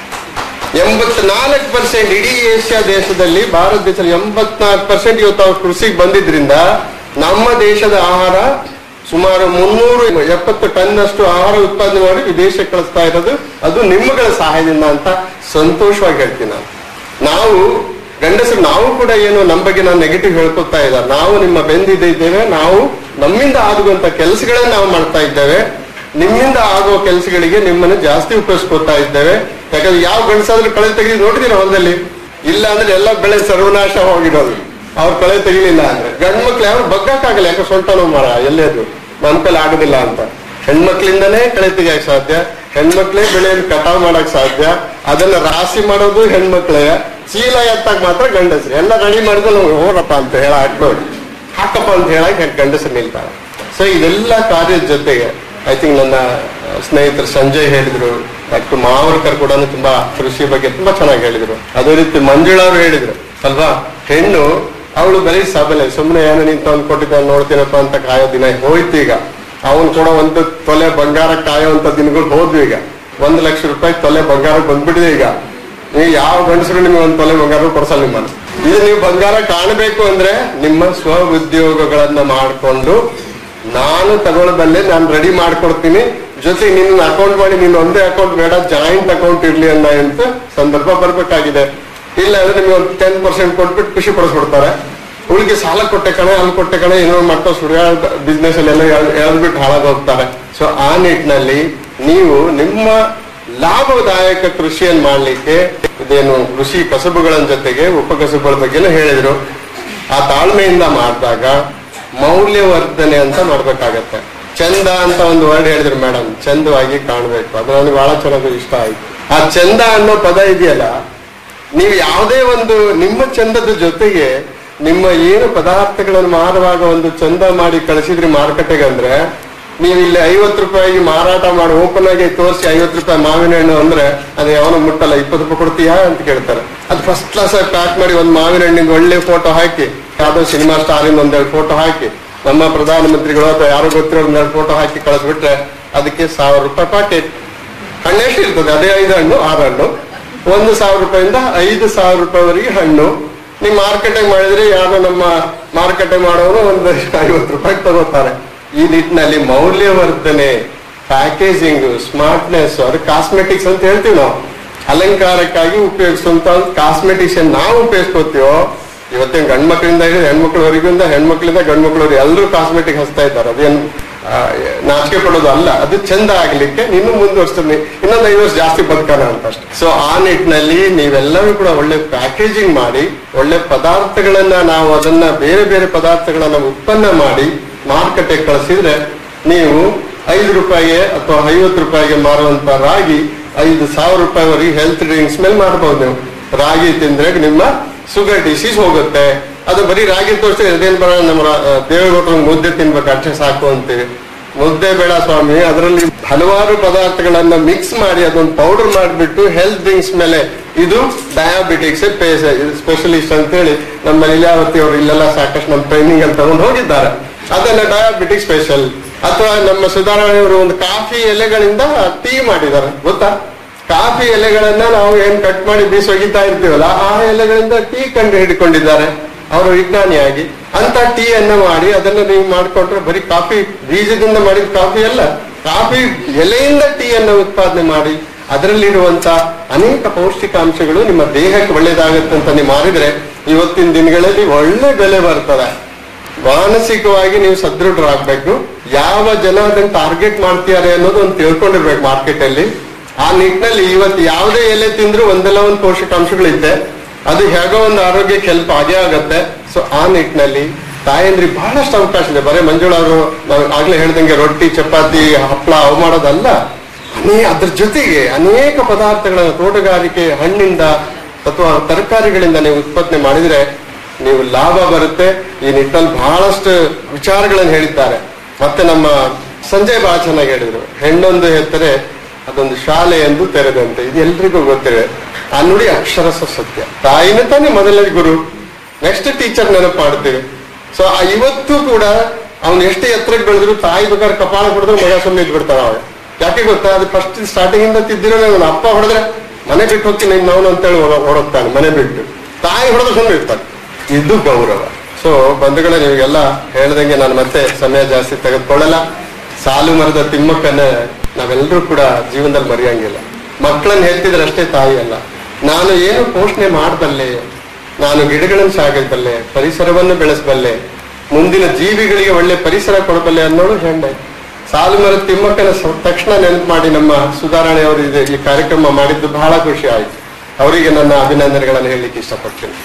ಎಂಬತ್ನಾಲ್ಕು ಪರ್ಸೆಂಟ್ ಇಡೀ ಏಷ್ಯಾ ದೇಶದಲ್ಲಿ ಭಾರತ ದೇಶದಲ್ಲಿ ಎಂಬತ್ನಾಲ್ಕು ಪರ್ಸೆಂಟ್ ಇವತ್ತು ಅವ್ರು ಕೃಷಿಗೆ ಬಂದಿದ್ರಿಂದ ನಮ್ಮ ದೇಶದ ಆಹಾರ ಸುಮಾರು ಮುನ್ನೂರು ಎಪ್ಪತ್ತು ಟನ್ ಅಷ್ಟು ಆಹಾರ ಉತ್ಪಾದನೆ ಮಾಡಿ ವಿದೇಶಕ್ಕೆ ಕಳಿಸ್ತಾ ಇರೋದು ಅದು ನಿಮ್ಮಗಳ ಸಹಾಯದಿಂದ ಅಂತ ಸಂತೋಷವಾಗಿ ಹೇಳ್ತೀನಿ ನಾನು ನಾವು ಗಂಡಸರು ನಾವು ಕೂಡ ಏನು ನಮ್ಮ ಬಗ್ಗೆ ನಾವು ನೆಗೆಟಿವ್ ಹೇಳ್ಕೊತಾ ಇಲ್ಲ ನಾವು ನಿಮ್ಮ ಬೆಂದಿದ್ದ ಇದ್ದೇವೆ ನಾವು ನಮ್ಮಿಂದ ಆಗುವಂತ ಕೆಲಸಗಳನ್ನ ನಾವು ಮಾಡ್ತಾ ಇದ್ದೇವೆ ನಿಮ್ಮಿಂದ ಆಗೋ ಕೆಲಸಗಳಿಗೆ ನಿಮ್ಮನ್ನು ಜಾಸ್ತಿ ಉಪಯೋಗಿಸ್ಕೊತಾ ಇದ್ದೇವೆ ಯಾಕಂದ್ರೆ ಯಾವ ಗಂಡಸಾದ್ರೂ ಕಳೆ ತೆಗೆದು ನೋಡಿದೀರ ಹೊಲದಲ್ಲಿ ಇಲ್ಲ ಅಂದ್ರೆ ಎಲ್ಲ ಬೆಳೆ ಸರ್ವನಾಶ ಹೋಗಿರೋದು ಅವ್ರ ಕಳೆ ತೆಗಿಲಿಲ್ಲ ಅಂದ್ರೆ ಗಂಡ್ ಮಕ್ಳು ಯಾರು ಬಗ್ಗಕ್ಕಾಗಲ್ಲ ಯಾಕೆ ಸೊಂಟ ನೋವು ಮರ ಎಲ್ಲೇದು ನಮ್ ಕೈಲಿ ಆಗುದಿಲ್ಲ ಅಂತ ಹೆಣ್ಮಕ್ಳಿಂದನೇ ಕಳೆ ತೆಗಿಯಕ್ ಸಾಧ್ಯ ಹೆಣ್ಮಕ್ಳೇ ಬೆಳೆಯನ್ನು ಕಟಾವ್ ಮಾಡಕ್ ಸಾಧ್ಯ ಅದನ್ನ ರಾಶಿ ಮಾಡೋದು ಹೆಣ್ಮಕ್ಳೇ ಚೀಲ ಎತ್ತಾಗ ಮಾತ್ರ ಗಂಡಸ್ರು ಎಲ್ಲ ರೆಡಿ ಮಾಡಿದ್ರೆ ಹೋರಪ್ಪ ಅಂತ ಹೇಳ ಹಾಕ್ಬೋದು ಹಾಕಪ್ಪ ಅಂತ ಹೇಳಕ್ ಗಂಡಸರು ನಿಲ್ತಾರೆ ಸೊ ಇದೆಲ್ಲ ಕಾರ್ಯದ ಜೊತೆಗೆ ಐ ಥಿಂಕ್ ನನ್ನ ಸ್ನೇಹಿತರು ಸಂಜಯ್ ಹೇಳಿದ್ರು ಡಾಕ್ಟರ್ ಮಾವರ್ಕರ್ ಕೂಡ ತುಂಬಾ ಕೃಷಿ ಬಗ್ಗೆ ತುಂಬಾ ಚೆನ್ನಾಗಿ ಹೇಳಿದ್ರು ಅದೇ ರೀತಿ ಮಂಜುಳಾ ಅವರು ಹೇಳಿದ್ರು ಅಲ್ವಾ ಹೆಣ್ಣು ಅವಳು ಬರೀ ಸಬಲೆ ಸುಮ್ಮನೆ ಏನೋ ನಿಂತು ಅವ್ನು ಕೊಟ್ಟಿದ್ದ ನೋಡ್ತೀನಪ್ಪ ಅಂತ ಕಾಯೋ ದಿನ ಹೋಯ್ತು ಈಗ ಅವನು ಕೂಡ ಒಂದು ತೊಲೆ ಬಂಗಾರ ಕಾಯೋಂತ ದಿನಗಳು ಹೋದ್ವು ಈಗ ಒಂದು ಲಕ್ಷ ರೂಪಾಯಿ ತೊಲೆ ಬಂಗಾರ ಬಂದ್ಬಿಟ್ಟಿದೆ ಈಗ ನೀವು ಯಾವ ಗಂಡಸರು ನಿಮ್ಗೆ ಒಂದು ತೊಲೆ ಬಂಗಾರ ಕೊಡ್ಸಲ್ಲ ನಿಮ್ಮನ್ನು ಇದು ನೀವು ಬಂಗಾರ ಕಾಣಬೇಕು ಅಂದ್ರೆ ನಿಮ್ಮ ಸ್ವ ಉದ್ಯೋಗಗಳನ್ನ ಮಾಡಿಕೊಂಡು ನಾನು ತಗೊಳ್ಳಬಲ್ಲೆ ನಾನು ರೆಡಿ ಮಾಡ್ಕೊಡ್ತೀನಿ ಜೊತೆ ನಿನ್ನ ಅಕೌಂಟ್ ಮಾಡಿ ನೀನ್ ಒಂದೇ ಅಕೌಂಟ್ ಬೇಡ ಜಾಯಿಂಟ್ ಅಕೌಂಟ್ ಇರ್ಲಿ ಅನ್ನೋ ಅಂತ ಸಂದರ್ಭ ಬರ್ಬೇಕಾಗಿದೆ ಇಲ್ಲ ಅಂದ್ರೆ ನಿಮ್ಗೆ ಒಂದು ಟೆನ್ ಪರ್ಸೆಂಟ್ ಕೊಟ್ಬಿಟ್ಟು ಖುಷಿ ಪಡಿಸ್ಬಿಡ್ತಾರೆ ಉಳಿಗೆ ಸಾಲ ಕೊಟ್ಟೆ ಕಣೆ ಅಲ್ಲಿ ಕೊಟ್ಟೆ ಕಣೆ ಏನೋ ಮಾಡ್ತಾ ಸುಳ್ಳು ಬಿಸ್ನೆಸ್ ಅಲ್ಲಿ ಎಲ್ಲ ಎಳ್ದ್ಬಿಟ್ಟು ಹಾಳಾಗಿ ಹೋಗ್ತಾರೆ ಸೊ ಆ ನಿಟ್ಟಿನಲ್ಲಿ ನೀವು ನಿಮ್ಮ ಲಾಭದಾಯಕ ಕೃಷಿಯನ್ನು ಮಾಡ್ಲಿಕ್ಕೆ ಇದೇನು ಕೃಷಿ ಕಸಬುಗಳ ಜೊತೆಗೆ ಉಪಕಸಬುಗಳ ಬಗ್ಗೆನೂ ಹೇಳಿದ್ರು ಆ ತಾಳ್ಮೆಯಿಂದ ಮಾಡಿದಾಗ ಮೌಲ್ಯವರ್ಧನೆ ಅಂತ ಮಾಡ್ಬೇಕಾಗತ್ತೆ ಚಂದ ಅಂತ ಒಂದು ವರ್ಡ್ ಹೇಳಿದ್ರು ಮೇಡಮ್ ಚಂದವಾಗಿ ಕಾಣ್ಬೇಕು ಅದು ನನಗೆ ಬಹಳ ಚೆನ್ನಾಗಿ ಇಷ್ಟ ಆಯ್ತು ಆ ಚಂದ ಅನ್ನೋ ಪದ ಇದೆಯಲ್ಲ ನೀವು ಯಾವುದೇ ಒಂದು ನಿಮ್ಮ ಚಂದದ ಜೊತೆಗೆ ನಿಮ್ಮ ಏನು ಪದಾರ್ಥಗಳನ್ನು ಮಾರುವಾಗ ಒಂದು ಚಂದ ಮಾಡಿ ಕಳಿಸಿದ್ರಿ ಮಾರುಕಟ್ಟೆಗೆ ಅಂದ್ರೆ ನೀವು ಇಲ್ಲಿ ಐವತ್ತು ರೂಪಾಯಿಗೆ ಮಾರಾಟ ಮಾಡಿ ಓಪನ್ ಆಗಿ ತೋರಿಸಿ ಐವತ್ತು ರೂಪಾಯಿ ಮಾವಿನ ಹಣ್ಣು ಅಂದ್ರೆ ಅದು ಯಾವನೋ ಮುಟ್ಟಲ್ಲ ಇಪ್ಪತ್ತು ರೂಪಾಯಿ ಕೊಡ್ತೀಯಾ ಅಂತ ಕೇಳ್ತಾರೆ ಅದು ಫಸ್ಟ್ ಕ್ಲಾಸ್ ಆಗಿ ಪ್ಯಾಕ್ ಮಾಡಿ ಒಂದು ಮಾವಿನ ಹಣ್ಣಿಂದ ಒಳ್ಳೆ ಫೋಟೋ ಹಾಕಿ ಯಾವ್ದೋ ಸಿನಿಮಾ ಸ್ಟಾರಿಂದ ಒಂದೆರಡು ಫೋಟೋ ಹಾಕಿ ನಮ್ಮ ಪ್ರಧಾನಮಂತ್ರಿಗಳು ಅಥವಾ ಯಾರೋ ಗೊತ್ತಿರೋ ಒಂದೆರಡು ಫೋಟೋ ಹಾಕಿ ಕಳಿಸ್ಬಿಟ್ರೆ ಅದಕ್ಕೆ ಸಾವಿರ ರೂಪಾಯಿ ಪಾಕೆಟ್ ಹಣ್ಣು ಎಷ್ಟು ಇರ್ತದೆ ಅದೇ ಐದು ಹಣ್ಣು ಆರು ಹಣ್ಣು ಒಂದು ಸಾವಿರ ರೂಪಾಯಿಂದ ಐದು ಸಾವಿರ ರೂಪಾಯಿವರೆಗೆ ಹಣ್ಣು ನೀವು ಮಾರ್ಕೆಟಿಂಗ್ ಮಾಡಿದ್ರೆ ಯಾರೋ ನಮ್ಮ ಮಾರುಕಟ್ಟೆ ಮಾಡೋರು ಒಂದು ಐವತ್ತು ರೂಪಾಯಿ ತಗೋತಾರೆ ಈ ನಿಟ್ಟಿನಲ್ಲಿ ಮೌಲ್ಯವರ್ಧನೆ ಪ್ಯಾಕೇಜಿಂಗ್ ಸ್ಮಾರ್ಟ್ನೆಸ್ ಅದು ಕಾಸ್ಮೆಟಿಕ್ಸ್ ಅಂತ ಹೇಳ್ತೀವಿ ನಾವು ಅಲಂಕಾರಕ್ಕಾಗಿ ಉಪಯೋಗಿಸುವಂತ ಒಂದು ಕಾಸ್ಮೆಟಿಕ್ಸ್ ನಾವು ಉಪಯೋಗಿಸ್ಕೋತೀವೋ ಇವತ್ತಿನ ಗಂಡ್ ಮಕ್ಕಳಿಂದ ಹಿಡಿದು ಹೆಣ್ಮಕ್ಳವರೆಗೂ ಹೆಣ್ಮಕ್ಳಿಂದ ಗಂಡ್ ಮಕ್ಳವ್ರಿಗೆ ಎಲ್ಲರೂ ಕಾಸ್ಮೆಟಿಕ್ ಹಚ್ತಾ ಇದ್ದಾರೆ ಅದೇನು ಆ, ನಾಚಿಕೆ ಪಡೋದು ಅಲ್ಲ ಅದು ಚಂದ ಆಗ್ಲಿಕ್ಕೆ ಇನ್ನು ಮುಂದುವರ್ಸ್ತೀನಿ ಇನ್ನೊಂದು ಐದು ವರ್ಷ ಜಾಸ್ತಿ ಬದುಕೋಣ ಅಂತ ಅಷ್ಟೇ ಸೊ ಆ ನಿಟ್ಟಿನಲ್ಲಿ ನೀವೆಲ್ಲರೂ ಕೂಡ ಒಳ್ಳೆ ಪ್ಯಾಕೇಜಿಂಗ್ ಮಾಡಿ ಒಳ್ಳೆ ಪದಾರ್ಥಗಳನ್ನ ನಾವು ಅದನ್ನ ಬೇರೆ ಬೇರೆ ಪದಾರ್ಥಗಳನ್ನ ಉತ್ಪನ್ನ ಮಾಡಿ ಮಾರುಕಟ್ಟೆಗೆ ಕಳಿಸಿದ್ರೆ ನೀವು ಐದು ರೂಪಾಯಿಗೆ ಅಥವಾ ಐವತ್ತು ರೂಪಾಯಿಗೆ ಮಾರುವಂತ ರಾಗಿ ಐದು ಸಾವಿರ ರೂಪಾಯಿವರೆಗೆ ಹೆಲ್ತ್ ಡ್ರಿಂಕ್ಸ್ ಮೇಲೆ ಮಾಡಬಹುದು ನೀವು ರಾಗಿ ತಿಂದ್ರೆ ನಿಮ್ಮ ಶುಗರ್ ಡಿಸೀಸ್ ಹೋಗುತ್ತೆ ಅದು ಬರೀ ರಾಗಿ ತೋರಿಸಿ ಅದೇನ್ ಬರ ನಮ್ಮ ರಾ- ದೇವೇಗೌಡರ ಮುದ್ದೆ ತಿನ್ಬೇಕು ಅಷ್ಟೇ ಸಾಕು ಅಂತೀವಿ ಮುದ್ದೆ ಬೇಡ ಸ್ವಾಮಿ ಅದರಲ್ಲಿ ಹಲವಾರು ಪದಾರ್ಥಗಳನ್ನ ಮಿಕ್ಸ್ ಮಾಡಿ ಅದೊಂದು ಪೌಡರ್ ಮಾಡಿಬಿಟ್ಟು ಹೆಲ್ತ್ ಡ್ರಿಂಕ್ಸ್ ಮೇಲೆ ಇದು ಡಯಾಬಿಟಿಕ್ಸ್ ಸ್ಪೆಷಲಿಸ್ಟ್ ಅಂತ ಹೇಳಿ ನಮ್ಮ ಲೀಲಾವತಿ ಅವರು ಇಲ್ಲೆಲ್ಲ ಸಾಕಷ್ಟು ನಮ್ಮ ಟ್ರೈನಿಂಗ್ ಅಲ್ಲಿ ತಗೊಂಡು ಹೋಗಿದ್ದಾರೆ ಅದನ್ನ ಡಯಾಬಿಟಿಕ್ ಸ್ಪೆಷಲ್ ಅಥವಾ ನಮ್ಮ ಸುಧಾರಣೆಯವರು ಒಂದು ಕಾಫಿ ಎಲೆಗಳಿಂದ ಟೀ ಮಾಡಿದ್ದಾರೆ ಗೊತ್ತಾ ಕಾಫಿ ಎಲೆಗಳನ್ನ ನಾವು ಏನ್ ಕಟ್ ಮಾಡಿ ಬೀಸ್ ಒಗಿತಾ ಇರ್ತೀವಲ್ಲ ಆ ಎಲೆಗಳಿಂದ ಟೀ ಕಂಡು ಹಿಡ್ಕೊಂಡಿದ್ದಾರೆ ಅವರು ವಿಜ್ಞಾನಿಯಾಗಿ ಅಂತ ಟೀ ಅನ್ನ ಮಾಡಿ ಅದನ್ನ ನೀವು ಮಾಡ್ಕೊಂಡ್ರೆ ಬರೀ ಕಾಫಿ ಬೀಜದಿಂದ ಮಾಡಿದ ಕಾಫಿ ಅಲ್ಲ ಕಾಫಿ ಎಲೆಯಿಂದ ಟೀ ಅನ್ನ ಉತ್ಪಾದನೆ ಮಾಡಿ ಅದರಲ್ಲಿರುವಂತ ಅನೇಕ ಪೌಷ್ಟಿಕಾಂಶಗಳು ನಿಮ್ಮ ದೇಹಕ್ಕೆ ಒಳ್ಳೇದಾಗತ್ತೆ ಅಂತ ನೀವು ಮಾಡಿದ್ರೆ ಇವತ್ತಿನ ದಿನಗಳಲ್ಲಿ ಒಳ್ಳೆ ಬೆಲೆ ಬರ್ತದೆ ಮಾನಸಿಕವಾಗಿ ನೀವು ಸದೃಢರಾಗಬೇಕು ಯಾವ ಜನ ಅದನ್ನ ಟಾರ್ಗೆಟ್ ಮಾಡ್ತಿದ್ದಾರೆ ಅನ್ನೋದು ಒಂದು ತಿಳ್ಕೊಂಡಿರ್ಬೇಕು ಮಾರ್ಕೆಟ್ ಅಲ್ಲಿ ಆ ನಿಟ್ಟಿನಲ್ಲಿ ಇವತ್ತು ಯಾವುದೇ ಎಲೆ ತಿಂದ್ರು ಒಂದಲ್ಲ ಒಂದು ಪೋಷಕಾಂಶಗಳಿದೆ ಅದು ಹೇಗೋ ಒಂದು ಆರೋಗ್ಯಕ್ಕೆ ಹೆಲ್ಪ್ ಆಗೇ ಆಗತ್ತೆ ಸೊ ಆ ನಿಟ್ಟಿನಲ್ಲಿ ತಾಯಂದ್ರಿಗೆ ಬಹಳಷ್ಟು ಅವಕಾಶ ಇದೆ ಬರೀ ಮಂಜುಳಾ ಅವರು ನಾವು ಆಗ್ಲೇ ಹೇಳ್ದಂಗೆ ರೊಟ್ಟಿ ಚಪಾತಿ ಹಪ್ಪಳ ಅವು ಮಾಡೋದಲ್ಲ ಅನೇ ಅದ್ರ ಜೊತೆಗೆ ಅನೇಕ ಪದಾರ್ಥಗಳನ್ನ ತೋಟಗಾರಿಕೆ ಹಣ್ಣಿಂದ ಅಥವಾ ತರಕಾರಿಗಳಿಂದ ನೀವು ಉತ್ಪತ್ತಿ ಮಾಡಿದ್ರೆ ನೀವು ಲಾಭ ಬರುತ್ತೆ ಈ ನಿಟ್ಟಿನಲ್ಲಿ ಬಹಳಷ್ಟು ವಿಚಾರಗಳನ್ನು ಹೇಳಿದ್ದಾರೆ ಮತ್ತೆ ನಮ್ಮ ಸಂಜಯ್ ಬಹಳ ಚೆನ್ನಾಗಿ ಹೇಳಿದ್ರು ಹೆಣ್ಣೊಂದು ಹೆತ್ತರೆ ಅದೊಂದು ಶಾಲೆ ಎಂದು ತೆರೆದಂತೆ ಇದು ಎಲ್ರಿಗೂ ಗೊತ್ತಿದೆ ಆ ನುಡಿ ಅಕ್ಷರಸ ಸತ್ಯ ತಾಯಿನ ತಾನೇ ಮೊದಲನೇ ಗುರು ನೆಕ್ಸ್ಟ್ ಟೀಚರ್ ನೆನಪು ಮಾಡ್ತೀವಿ ಸೊ ಆ ಇವತ್ತು ಕೂಡ ಅವ್ನು ಎಷ್ಟೇ ಎತ್ತರಕ್ಕೆ ಬೆಳೆದ್ರು ತಾಯಿ ಬೇಕಾದ್ರೆ ಕಪಾಳ ಹೊಡೆದ್ರೆ ಮಗ ಸುಮ್ಮನೆ ಇದ್ಬಿಡ್ತಾನ ಅವಾಗ ಯಾಕೆ ಗೊತ್ತಾ ಅದು ಫಸ್ಟ್ ಸ್ಟಾರ್ಟಿಂಗ್ ಇಂದ ತಿದ್ದಿರೋ ಅವನ ಅಪ್ಪ ಹೊಡೆದ್ರೆ ಮನೆ ಬಿಟ್ಟು ಹೋಗ್ತೀನಿ ನಾವು ಅಂತೇಳಿ ಹೊಡೋಗ್ತಾನೆ ಮನೆ ಬಿಟ್ಟು ತಾಯಿ ಹೊಡೆದ್ರೆ ಸುಮ್ಮನೆ ಇರ್ತಾನೆ ಇದು ಗೌರವ ಸೊ ಬಂಧುಗಳೇ ನಿಮಗೆಲ್ಲ ಹೇಳ್ದಂಗೆ ನಾನು ಮತ್ತೆ ಸಮಯ ಜಾಸ್ತಿ ತೆಗೆದುಕೊಳ್ಳಲ್ಲ ಸಾಲು ಮರದ ತಿಮ್ಮಕ್ಕನ್ನ ನಾವೆಲ್ಲರೂ ಕೂಡ ಜೀವನದಲ್ಲಿ ಮರೆಯಂಗಿಲ್ಲ ಮಕ್ಕಳನ್ನ ಹೆತ್ತಿದ್ರೆ ಅಷ್ಟೇ ತಾಯಿ ಅಲ್ಲ ನಾನು ಏನು ಪೋಷಣೆ ಮಾಡಬಲ್ಲೆ ನಾನು ಗಿಡಗಳನ್ನು ಸಾಗಬಲ್ಲೆ ಪರಿಸರವನ್ನು ಬೆಳೆಸಬಲ್ಲೆ ಮುಂದಿನ ಜೀವಿಗಳಿಗೆ ಒಳ್ಳೆ ಪರಿಸರ ಕೊಡಬಲ್ಲೆ ಅನ್ನೋದು ಹೆಣ್ಣೆ ಸಾಲು ಮರದ ತಿಮ್ಮಕ್ಕನ ಸ- ತಕ್ಷಣ ನೆನಪು ಮಾಡಿ ನಮ್ಮ ಸುಧಾರಣೆ ಅವರು ಇದು ಈ ಕಾರ್ಯಕ್ರಮ ಮಾಡಿದ್ದು ಬಹಳ ಖುಷಿ ಆಯ್ತು ಅವರಿಗೆ ನನ್ನ ಅಭಿನಂದನೆಗಳನ್ನು ಹೇಳಲಿಕ್ಕೆ ಇಷ್ಟಪಡ್ತೀನಿ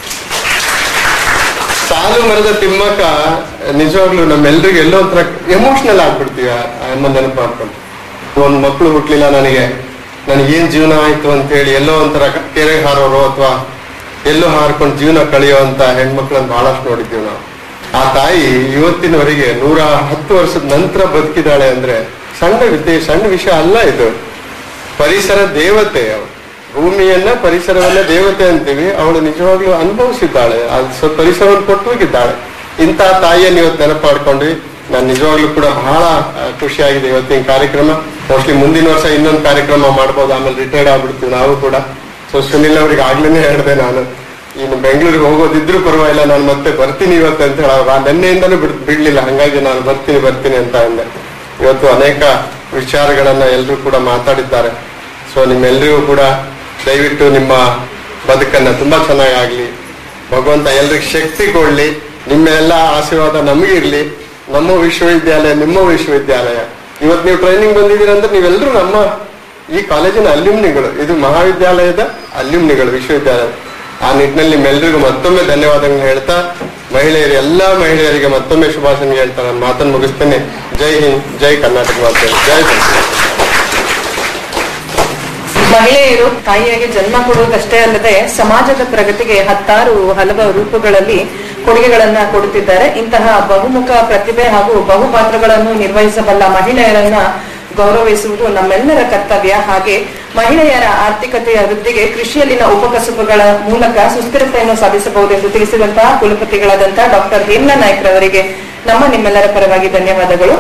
ಸಾಲು ಮರದ ತಿಮ್ಮಕ್ಕ ನಿಜವಾಗ್ಲೂ ನಮ್ಮೆಲ್ರಿಗೂ ಎಲ್ಲೋ ಒಂಥರ ಎಮೋಷನಲ್ ಆಗ್ಬಿಡ್ತೀವಿ ಆ ಅಮ್ಮ ನೆನಪು ಮಾಡ್ಕೊಂಡು ಒಂದ್ ಮಕ್ಕಳು ಹುಟ್ಲಿಲ್ಲ ನನಗೆ ನನಗೇನ್ ಜೀವನ ಆಯ್ತು ಅಂತ ಹೇಳಿ ಎಲ್ಲೋ ಒಂಥರ ಕೆರೆ ಹಾರೋರು ಅಥವಾ ಎಲ್ಲೋ ಹಾರ್ಕೊಂಡು ಜೀವನ ಕಳೆಯುವಂತ ಹೆಣ್ಮಕ್ಳನ್ನ ಬಹಳಷ್ಟು ನೋಡಿದ್ದೀವಿ ನಾವು ಆ ತಾಯಿ ಇವತ್ತಿನವರೆಗೆ ನೂರ ಹತ್ತು ವರ್ಷದ ನಂತರ ಬದುಕಿದಾಳೆ ಅಂದ್ರೆ ಸಣ್ಣ ವಿದ್ಯೆ ಸಣ್ಣ ವಿಷಯ ಅಲ್ಲ ಇದು ಪರಿಸರ ದೇವತೆ ಅವಳು ಭೂಮಿಯನ್ನ ಪರಿಸರವನ್ನ ದೇವತೆ ಅಂತೀವಿ ಅವಳು ನಿಜವಾಗ್ಲೂ ಅನುಭವಿಸಿದ್ದಾಳೆ ಆ ಸ- ಪರಿಸರವನ್ನು ಕೊಟ್ಟು ಹೋಗಿದ್ದಾಳೆ ಇಂತಹ ತಾಯಿಯನ್ನು ಇವತ್ತು ನೆನಪು ಮಾಡ್ಕೊಂಡ್ವಿ ನಾನು ನಿಜವಾಗ್ಲೂ ಕೂಡ ಬಹಳ ಆ, ಖುಷಿಯಾಗಿದೆ ಇವತ್ತಿನ ಕಾರ್ಯಕ್ರಮ ಮೋಸ್ಟ್ಲಿ ಮುಂದಿನ ವರ್ಷ ಇನ್ನೊಂದು ಕಾರ್ಯಕ್ರಮ ಮಾಡ್ಬೋದು ಆಮೇಲೆ ರಿಟೈರ್ಡ್ ಆಗ್ಬಿಡ್ತೀವಿ ನಾವು ಕೂಡ ಸೊ ಸುನಿಲ್ ಅವ್ರಿಗೆ ಆಗ್ಲೇನೆ ಹೇಳಿದೆ ನಾನು ಇನ್ನು ಬೆಂಗಳೂರಿಗೆ ಹೋಗೋದಿದ್ರು ಪರವಾಗಿಲ್ಲ ನಾನು ಮತ್ತೆ ಬರ್ತೀನಿ ಇವತ್ತು ಅಂತ ಹೇಳ ನಿನ್ನೆಯಿಂದನೂ ಬಿಡ್ ಬಿಡ್ಲಿಲ್ಲ ಹಂಗಾಗಿ ನಾನು ಬರ್ತೀನಿ ಬರ್ತೀನಿ ಅಂತ ಅಂದೆ ಇವತ್ತು ಅನೇಕ ವಿಚಾರಗಳನ್ನ ಎಲ್ಲರೂ ಕೂಡ ಮಾತಾಡಿದ್ದಾರೆ ಸೊ ನಿಮ್ಮೆಲ್ಲರಿಗೂ ಕೂಡ ದಯವಿಟ್ಟು ನಿಮ್ಮ ಬದುಕನ್ನ ತುಂಬಾ ಚೆನ್ನಾಗಿ ಆಗ್ಲಿ ಭಗವಂತ ಎಲ್ರಿಗೂ ಶಕ್ತಿ ಕೊಡ್ಲಿ ನಿಮ್ಮೆಲ್ಲ ಆಶೀರ್ವಾದ ನಮಗಿರ್ಲಿ ನಮ್ಮ ವಿಶ್ವವಿದ್ಯಾಲಯ ನಿಮ್ಮ ವಿಶ್ವವಿದ್ಯಾಲಯ ಇವತ್ತು ನೀವು ಟ್ರೈನಿಂಗ್ ಬಂದಿದ್ದೀರಾ ಅಂದ್ರೆ ನೀವೆಲ್ಲರೂ ನಮ್ಮ ಈ ಕಾಲೇಜಿನ ಅಲ್ಯೂಮ್ನಿಗಳು ಇದು ಮಹಾವಿದ್ಯಾಲಯದ ಅಲ್ಯೂಮ್ನಿಗಳು ವಿಶ್ವವಿದ್ಯಾಲಯ ಆ ನಿಟ್ಟಿನಲ್ಲಿ ನಿಮ್ಮೆಲ್ಲರಿಗೂ ಮತ್ತೊಮ್ಮೆ ಧನ್ಯವಾದಗಳನ್ನು ಹೇಳ್ತಾ ಮಹಿಳೆಯರು ಎಲ್ಲಾ ಮಹಿಳೆಯರಿಗೆ ಮತ್ತೊಮ್ಮೆ ಶುಭಾಶಯ ಹೇಳ್ತಾ ನಾನು ಮಾತನ್ನು ಮುಗಿಸ್ತೇನೆ ಜೈ ಹಿಂದ್ ಜೈ ಕರ್ನಾಟಕ ಮಾತೆ ಜೈ ಸಂಸ್ಕೃತಿ ಮಹಿಳೆಯರು ತಾಯಿಯಾಗಿ ಜನ್ಮ ಕೊಡುವುದಷ್ಟೇ ಅಲ್ಲದೆ ಸಮಾಜದ ಪ್ರಗತಿಗೆ ಹತ್ತಾರು ಹಲವು ರೂಪಗಳಲ್ಲಿ ಕೊಡುಗೆಗಳನ್ನ ಕೊಡುತ್ತಿದ್ದಾರೆ ಇಂತಹ ಬಹುಮುಖ ಪ್ರತಿಭೆ ಹಾಗೂ ಬಹುಪಾತ್ರಗಳನ್ನು ನಿರ್ವಹಿಸಬಲ್ಲ ಮಹಿಳೆಯರನ್ನ ಗೌರವಿಸುವುದು ನಮ್ಮೆಲ್ಲರ ಕರ್ತವ್ಯ ಹಾಗೆ ಮಹಿಳೆಯರ ಆರ್ಥಿಕತೆಯ ವೃದ್ಧಿಗೆ ಕೃಷಿಯಲ್ಲಿನ ಉಪಕಸುಬುಗಳ ಮೂಲಕ ಸುಸ್ಥಿರತೆಯನ್ನು ಸಾಧಿಸಬಹುದೆಂದು ತಿಳಿಸಿದಂತಹ ಕುಲಪತಿಗಳಾದಂತಹ ಡಾಕ್ಟರ್ ಹೇಮಲಾ ನಾಯ್ಕರವರಿಗೆ ನಮ್ಮ ನಿಮ್ಮೆಲ್ಲರ ಪರವಾಗಿ ಧನ್ಯವಾದಗಳು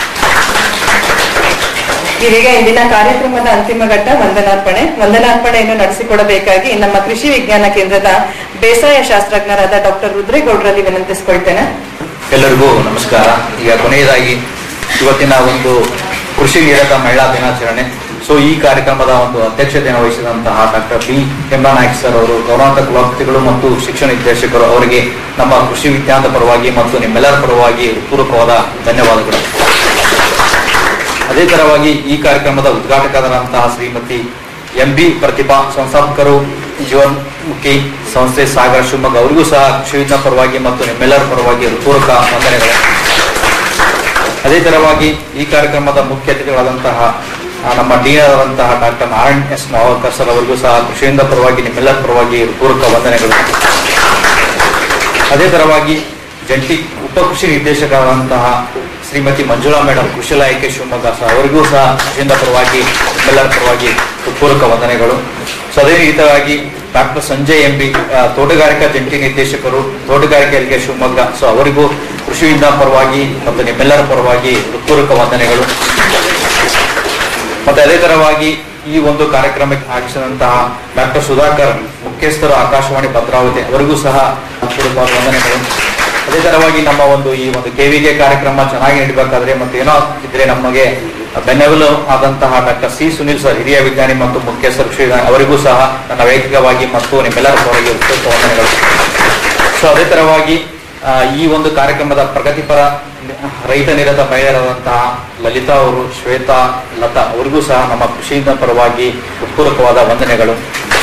ಇದೀಗ ಇಂದಿನ ಕಾರ್ಯಕ್ರಮದ ಅಂತಿಮ ಘಟ್ಟ ವಂದನಾರ್ಪಣೆ ವಂದನಾರ್ಪಣೆಯನ್ನು ನಡೆಸಿಕೊಡಬೇಕಾಗಿ ನಮ್ಮ ಕೃಷಿ ವಿಜ್ಞಾನ ಕೇಂದ್ರದ ಬೇಸಾಯ ಶಾಸ್ತ್ರಜ್ಞರಾದ ಡಾಕ್ಟರ್ ರುದ್ರೇಗೌಡರಲ್ಲಿ ವಿನಂತಿಸಿಕೊಳ್ತೇನೆ ಎಲ್ಲರಿಗೂ ನಮಸ್ಕಾರ ಈಗ ಕೊನೆಯದಾಗಿ ಇವತ್ತಿನ ಒಂದು ಕೃಷಿ ನಿರತ ಮಹಿಳಾ ದಿನಾಚರಣೆ ಸೊ ಈ ಕಾರ್ಯಕ್ರಮದ ಒಂದು ಅಧ್ಯಕ್ಷತೆಯನ್ನು ವಹಿಸಿದಂತಹ ಡಾಕ್ಟರ್ ಬಿ ನಾಯ್ಕ್ ಸರ್ ಅವರು ಗೌರವಾಂತ ಕುಲಪತಿಗಳು ಮತ್ತು ಶಿಕ್ಷಣ ನಿರ್ದೇಶಕರು ಅವರಿಗೆ ನಮ್ಮ ಕೃಷಿ ವಿಜ್ಞಾನದ ಪರವಾಗಿ ಮತ್ತು ನಿಮ್ಮೆಲ್ಲರ ಪರವಾಗಿ ಪೂರ್ವಕವಾದ ಧನ್ಯವಾದಗಳು ಅದೇ ತರವಾಗಿ ಈ ಕಾರ್ಯಕ್ರಮದ ಉದ್ಘಾಟಕರಾದಂತಹ ಶ್ರೀಮತಿ ಎಂ ಬಿ ಪ್ರತಿಭಾ ಸಂಸ್ಥಾಪಕರು ಜೀವನ್ಮುಖಿ ಸಂಸ್ಥೆ ಸಾಗರ ಶಿವಮೊಗ್ಗ ಅವರಿಗೂ ಸಹ ಕೃಷಿ ವಿಜ್ಞಾನ ಪರವಾಗಿ ಮತ್ತು ನಿಮ್ಮೆಲ್ಲರ ಪರವಾಗಿ ಪೂರ್ವಕ ವಂದನೆಗಳು ಅದೇ ತರವಾಗಿ ಈ ಕಾರ್ಯಕ್ರಮದ ಮುಖ್ಯ ಅತಿಥಿಗಳಾದಂತಹ ಆ, ನಮ್ಮ ಡೀನ್ ಆದಂತಹ doctor Narayan S Mavarkar sir ಅವರಿಗೂ ಸಹ ಕೃಷಿಯಿಂದ ಪರವಾಗಿ ನಿಮ್ಮೆಲ್ಲರ ಪರವಾಗಿ ಪೂರ್ವಕ ವಂದನೆಗಳು ಅದೇ ತರವಾಗಿ ಜಂಟಿ ಉಪ ಕೃಷಿ ನಿರ್ದೇಶಕರಾದಂತಹ ಶ್ರೀಮತಿ ಮಂಜುಳಾ ಮೇಡಮ್ ಕೃಷಿ ಇಲಾಖೆ ಶಿವಮೊಗ್ಗ ಸಹ ಅವರಿಗೂ ಸಹ ಕೃಷಿಯಿಂದ ಪರವಾಗಿ ನಿಮ್ಮೆಲ್ಲರ ಪರವಾಗಿ ಪೂರಕ ವಂದನೆಗಳು ಸೊ ಅದೇ ರೀತಿಯಾಗಿ ಡಾಕ್ಟರ್ ಸಂಜಯ್ ಎಂ ಪಿ ತೋಟಗಾರಿಕಾ ಜಂಟಿ ನಿರ್ದೇಶಕರು ತೋಟಗಾರಿಕೆ ಇಲಾಖೆ ಶಿವಮೊಗ್ಗ ಸೊ ಅವರಿಗೂ ಕೃಷಿಯಿಂದ ಪರವಾಗಿ ಮತ್ತು ನಿಮ್ಮೆಲ್ಲರ ಪರವಾಗಿ ಹೃತ್ಪೂರ್ವಕ ವಂದನೆಗಳು ಮತ್ತೆ ಅದೇ ತರವಾಗಿ ಈ ಒಂದು ಕಾರ್ಯಕ್ರಮಕ್ಕೆ ಆಗಿಸಿದಂತಹ ಡಾಕ್ಟರ್ ಸುಧಾಕರ್ ಮುಖ್ಯಸ್ಥರು ಆಕಾಶವಾಣಿ ಭದ್ರಾವತಿ ಅವರಿಗೂ ಸಹ ಹೃತ್ಪೂರ್ವಕವಾದ ವಂದನೆಗಳು ಅದೇ ತರವಾಗಿ ನಮ್ಮ ಒಂದು ಈ ಒಂದು ಕೆವಿಗೆ ಕಾರ್ಯಕ್ರಮ ಚೆನ್ನಾಗಿ ನಡೀಬೇಕಾದ್ರೆ ಮತ್ತೆ ಏನೋ ಇದ್ರೆ ನಮಗೆ ಬೆನ್ನೆಲುಬು ಆದಂತಹ ಡಾಕ್ಟರ್ ಸಿ ಸುನಿಲ್ ಸರ್ ಹಿರಿಯ ವಿಜ್ಞಾನಿ ಮತ್ತು ಮುಖ್ಯಸ್ಥರು ಕೃಷಿ ವಿಜ್ಞಾನಿ ಅವರಿಗೂ ಸಹ ನನ್ನ ವೈಯಕ್ತಿಕವಾಗಿ ಮತ್ತು ನಿಮ್ಮೆಲ್ಲರ ಪರವಾಗಿ ಹೃತ್ಪೂರ್ವಕ ವಂದನೆಗಳು ಸೊ ಅದೇ ತರವಾಗಿ ಆ, ಈ ಒಂದು ಕಾರ್ಯಕ್ರಮದ ಪ್ರಗತಿಪರ ರೈತ ನಿರತ ಮಹಿಳೆಯರಾದಂತಹ ಲಲಿತಾ ಅವರು ಶ್ವೇತಾ ಲತಾ ಅವರಿಗೂ ಸಹ ನಮ್ಮ ಕೃಷಿಯಿಂದ ಪರವಾಗಿ ಹೃತ್ಪೂರ್ವಕವಾದ ವಂದನೆಗಳು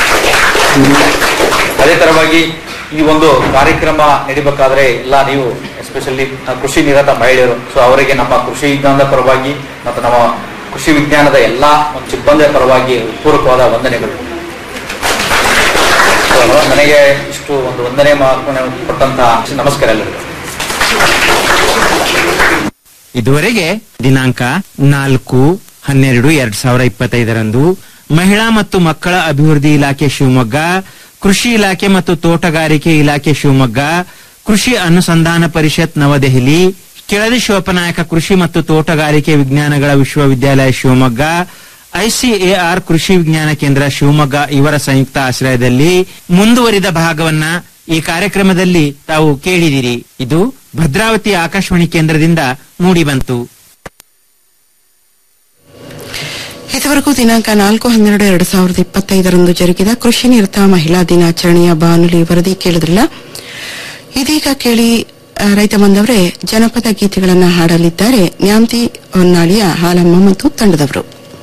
ಅದೇ ತರವಾಗಿ ಈ ಒಂದು ಕಾರ್ಯಕ್ರಮ ನಡಿಬೇಕಾದ್ರೆ ಎಲ್ಲ ನೀವು ಎಸ್ಪೆಷಲಿ ಕೃಷಿ ನಿರತ ಮಹಿಳೆಯರು ಸೊ ಅವರಿಗೆ ನಮ್ಮ ಕೃಷಿ ವಿಜ್ಞಾನದ ಪರವಾಗಿ ಮತ್ತು ನಮ್ಮ ಕೃಷಿ ವಿಜ್ಞಾನದ ಎಲ್ಲಾ ಒಂದು ಸಿಬ್ಬಂದಿಯ ಪರವಾಗಿ ಹೃತ್ಪೂರ್ವಕವಾದ ವಂದನೆಗಳು ಸೊ, ನನಗೆ ಇಷ್ಟು ಒಂದು ವಂದನೆ ಮಾಡ್ಕೊಂಡು ಕೊಟ್ಟಂತಹ ನಮಸ್ಕಾರ ಎಲ್ಲರಿಗೂ ಇದುವರೆಗೆ ದಿನಾಂಕ ನಾಲ್ಕು ಹನ್ನೆರಡು ಎರಡ್ ಸಾವಿರ ಇಪ್ಪತ್ತೈದರಂದು ಮಹಿಳಾ ಮತ್ತು ಮಕ್ಕಳ ಅಭಿವೃದ್ಧಿ ಇಲಾಖೆ ಶಿವಮೊಗ್ಗ ಕೃಷಿ ಇಲಾಖೆ ಮತ್ತು ತೋಟಗಾರಿಕೆ ಇಲಾಖೆ ಶಿವಮೊಗ್ಗ ಕೃಷಿ ಅನುಸಂಧಾನ ಪರಿಷತ್ ನವದೆಹಲಿ ಕೆಳದಿ ಶಿವಪ್ಪನಾಯಕ ಕೃಷಿ ಮತ್ತು ತೋಟಗಾರಿಕೆ ವಿಜ್ಞಾನಗಳ ವಿಶ್ವವಿದ್ಯಾಲಯ ಶಿವಮೊಗ್ಗ ಐಸಿಎಆರ್ ಕೃಷಿ ವಿಜ್ಞಾನ ಕೇಂದ್ರ ಶಿವಮೊಗ್ಗ ಇವರ ಸಂಯುಕ್ತ ಆಶ್ರಯದಲ್ಲಿ ಮುಂದುವರಿದ ಭಾಗವನ್ನ ಈ ಕಾರ್ಯಕ್ರಮದಲ್ಲಿ ತಾವು ಕೇಳಿದಿರಿ ಇದು ಭದ್ರಾವತಿ ಆಕಾಶವಾಣಿ ಕೇಂದ್ರದಿಂದ ಮೂಡಿಬಂತು ಇದುವರೆಗೂ ದಿನಾಂಕ ನಾಲ್ಕು ಹನ್ನೆರಡು ಎರಡು ಸಾವಿರದ ಇಪ್ಪತ್ತೈದರಂದು ಜರುಗಿದ ಕೃಷಿ ನಿರತ ಮಹಿಳಾ ದಿನಾಚರಣೆಯ ಬಾನುಲಿ ವರದಿ ಕೇಳಿದ್ರಲ್ಲ ಇದೀಗ ಕೇಳಿ ಆ, ರೈತ ಬಂದವರೇ ಜನಪದ ಗೀತೆಗಳನ್ನ ಹಾಡಲಿದ್ದಾರೆ ನ್ಯಾಮತಿ ಹೊನ್ನಾಳಿಯ ಹಾಲಮ್ಮ ಮತ್ತು ತಂಡದವರು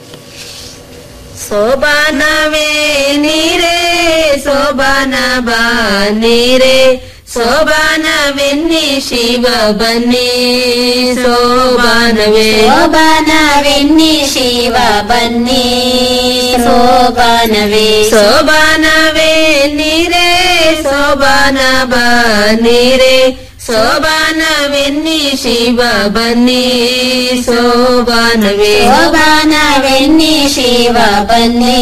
ಸೋಬಾನವೇ ನೀರೇ ಸೋಬಾನ ಬಾ ನೀರೇ ಸೋಬಾನವೆನ್ನಿ ಶಿವ ಬನ್ನಿ ಸೋಬಾನವೇ ಸೋಬಾನವೆನ್ನಿ ಶಿವ ಬನ್ನಿ ಸೋಬಾನವೇ ಸೋಬಾನವೇ ನೀರೇ ಸೋಬಾನ ಬಾ ನೀರೇ ಸೋಬಾನವೆನ್ನಿ ಶಿವ ಬನ್ನಿ ಸೋಬಾನವೇ ಸೋಬಾನವೆನ್ನಿ ಶಿವ ಬನ್ನಿ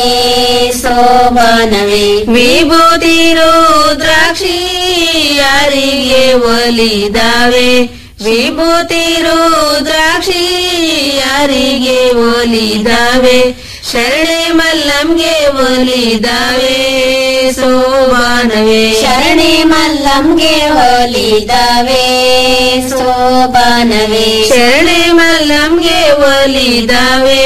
ಸೋಬಾನವೇ ವಿಭೂತಿ ರುದ್ರಾಕ್ಷಿ ಯಾರಿಗೆ ಒಲಿದಾವೆ ವಿಭೂತಿ ರುದ್ರಾಕ್ಷಿ ಯಾರಿಗೆ ಒಲಿದಾವೆ ಶರಣೆ ಮಲ್ಲಂಗೆ ಒಲಿದಾವೆ ಸೋಬಾನವೇ ಶರಣೆ ಮಲ್ಲಂಗೆ ಹೋಲಿದಾವೆ ಸೋಬಾನವೇ ಶರಣೆ ಮಲ್ಲಂಗೆ ಒಲಿದಾವೆ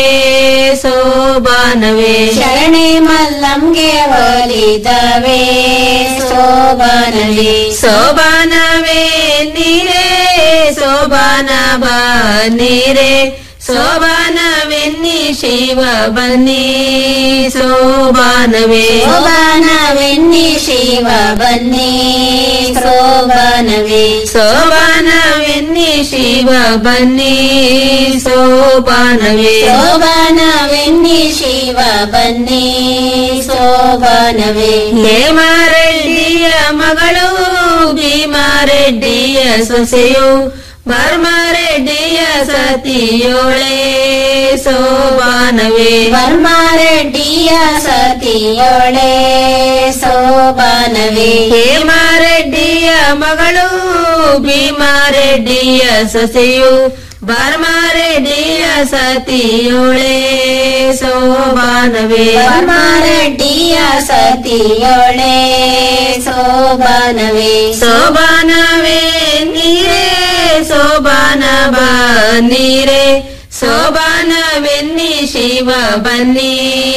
ಸೋಬಾನವೇ ಶರಣೆ ಮಲ್ಲಂಗೆ ಹೋಲಿದಾವೆ ಸೋಬಾನವೇ ಸೋಬಾನವೇ ನೀರೇ ಸೋಬಾನ ಬಾ ನೀರೇ ಸೋಬಾನವೆನ್ನಿ ಶಿವ ಬನ್ನಿ ಸೋಬಾನವೇ ಸೋಬಾನವೆನ್ನಿ ಶಿವ ಬನ್ನಿ ಸೋಬಾನವೇ ಸೋಬಾನವೆನ್ನಿ ಶಿವ ಬನ್ನಿ ಸೋಬಾನವೇ ಸೋಬಾನವೆನ್ನಿ ಶಿವ ಬನ್ನಿ ಸೋಬಾನವೇ ಹೇಮಾರೆಡ್ಡಿಯ ಮಗಳು ಭೀಮಾರೆಡ್ಡಿಯ ಸೊಸೆಯು ಬರ್ಮಾರೆಡ್ಡಿಯ ಸತಿಯೋಳೆ ಸೋಬಾನವೇ ವರ್ಮಾರೆಡ್ಡಿಯ ಸತಿಯೋಳೆ ಸೋಬಾನವೇ ಹೇಮಾರೆಡ್ಡಿಯ ಮಗಳು ಭೀಮಾರೆಡ್ಡಿಯ ಸೊಸೆಯು ಬರ್ಮಾರೆಡ್ಡಿಯ ಸತಿಯೋಳೆ ಸೋಬಾನವೇ ವರ್ಮಾರೆಡ್ಡಿಯ ಸತಿಯೋಳೆ ಸೋಬಾನವೇ ಸೋಬಾನವೇ ನೀರೇ ಸೋಬಾನ ಬಾ ನೀರೇ ಸೋಬಾನವೆನ್ನಿ ಶಿವ ಬನ್ನಿ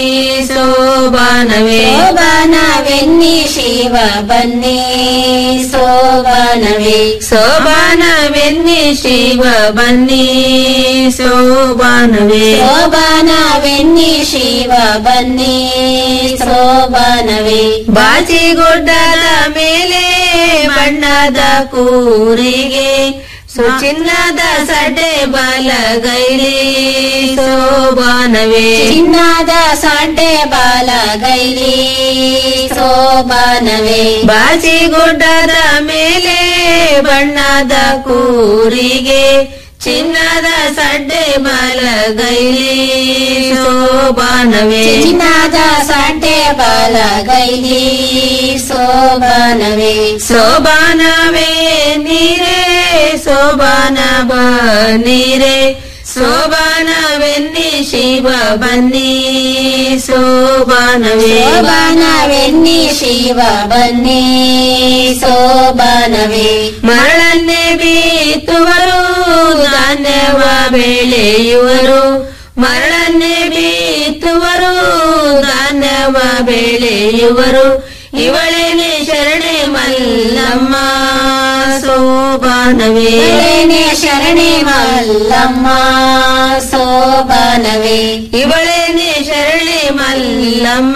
ಸೋಬಾನವೇ ಸೋಬಾನವೆನ್ನಿ ಶಿವ ಬನ್ನಿ ಸೋಬಾನವೇ ಸೋಬಾನವೆನ್ನಿ ಶಿವ ಬನ್ನಿ ಸೋಬಾನವೇ ಸೋಬಾನವೆನ್ನಿ ಶಿವ ಬನ್ನಿ ಸೋಬಾನವೇ ಬಾಚಿಗುಡ್ಡದ ಮೇಲೆ ಬಣ್ಣದ ಕೂರಿಗೆ ಸುಚಿನ್ನದ ಸಡ್ಡೆ ಬಲಗೈಲಿ ಸೋಬಾನವೇ ಚಿನ್ನದ ಸಡ್ಡೆ ಬಾಲಗೈಲಿ ಸೋಬಾನವೇ ಬಾಚಿಗುಡ್ಡದ ಮೇಲೆ ಬಣ್ಣದ ಕೂರಿಗೆ ಚಿನ್ನದ ಸಡ್ಡೆ ಬಲಗೈಲಿ ಶೋಭಾನವೇ ಚಿನ್ನದ ಸಡ್ಡೆ ಬಲಗೈಲಿ ಶೋಭಾನವೇ ಶೋಭಾನವೇ ನೀರೇ ಶೋಭಾನ ಬನ್ನೀರೇ ಶೋಭಾನವೆನ್ನಿ ಶಿವ ಬನ್ನಿ ಶೋಭಾನವೇ ಶೋಭಾನವೆನ್ನಿ ಶಿವ ಬನ್ನಿ ಶೋಭಾನವೇ ಮರಳನ್ನೇ ಬೀತುವರು ಧಾನ್ಯವ ಬೆಳೆಯುವರು ಮರಳನ್ನೇ ಬೀತುವರು ಧಾನ್ಯವ ಬೆಳೆಯುವರು ಇವಳೇನೆ ಶರಣೆ ಮಲ್ಲಮ್ಮ ಶೋಭಾನವೇ ಇವಳೇನೆ ಶರಣೆ ಮಲ್ಲಮ್ಮ ಶೋಭಾನವೇ ಇವಳೇನೆ ಶರಣೆ ಮಲ್ಲಮ್ಮ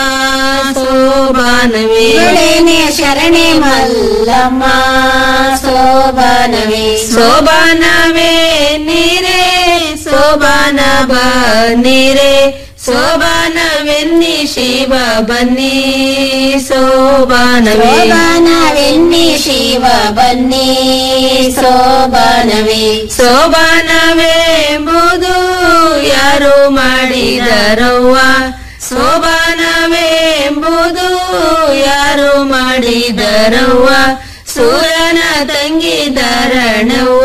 ಶೋಭಾನವೇ ಇವಳೇನೆ ಶರಣೆ ಮಲ್ಲಮ್ಮ ಶೋಭಾನವೇ ಶೋಭಾನವೇ ನೀರೇ ಶೋಭಾನ ಬನ್ನೀರೇ ಶೋಭಾನವೆನ್ನಿ ಶಿವ ಬನ್ನಿ ಶೋಭಾನವೇ ಶೋಭಾನವೆನ್ನಿ ಶಿವ ಬನ್ನಿ ಶೋಭಾನವೇ ಶೋಭಾನವೇ ಎಂಬುದು ಯಾರು ಮಾಡಿದರವ್ವ ಶೋಭಾನವೇ ಎಂಬುದು ಯಾರು ಮಾಡಿದರವ್ವ ಸೂರ್ಯನ ತಂಗಿ ಧರಣವ್ವ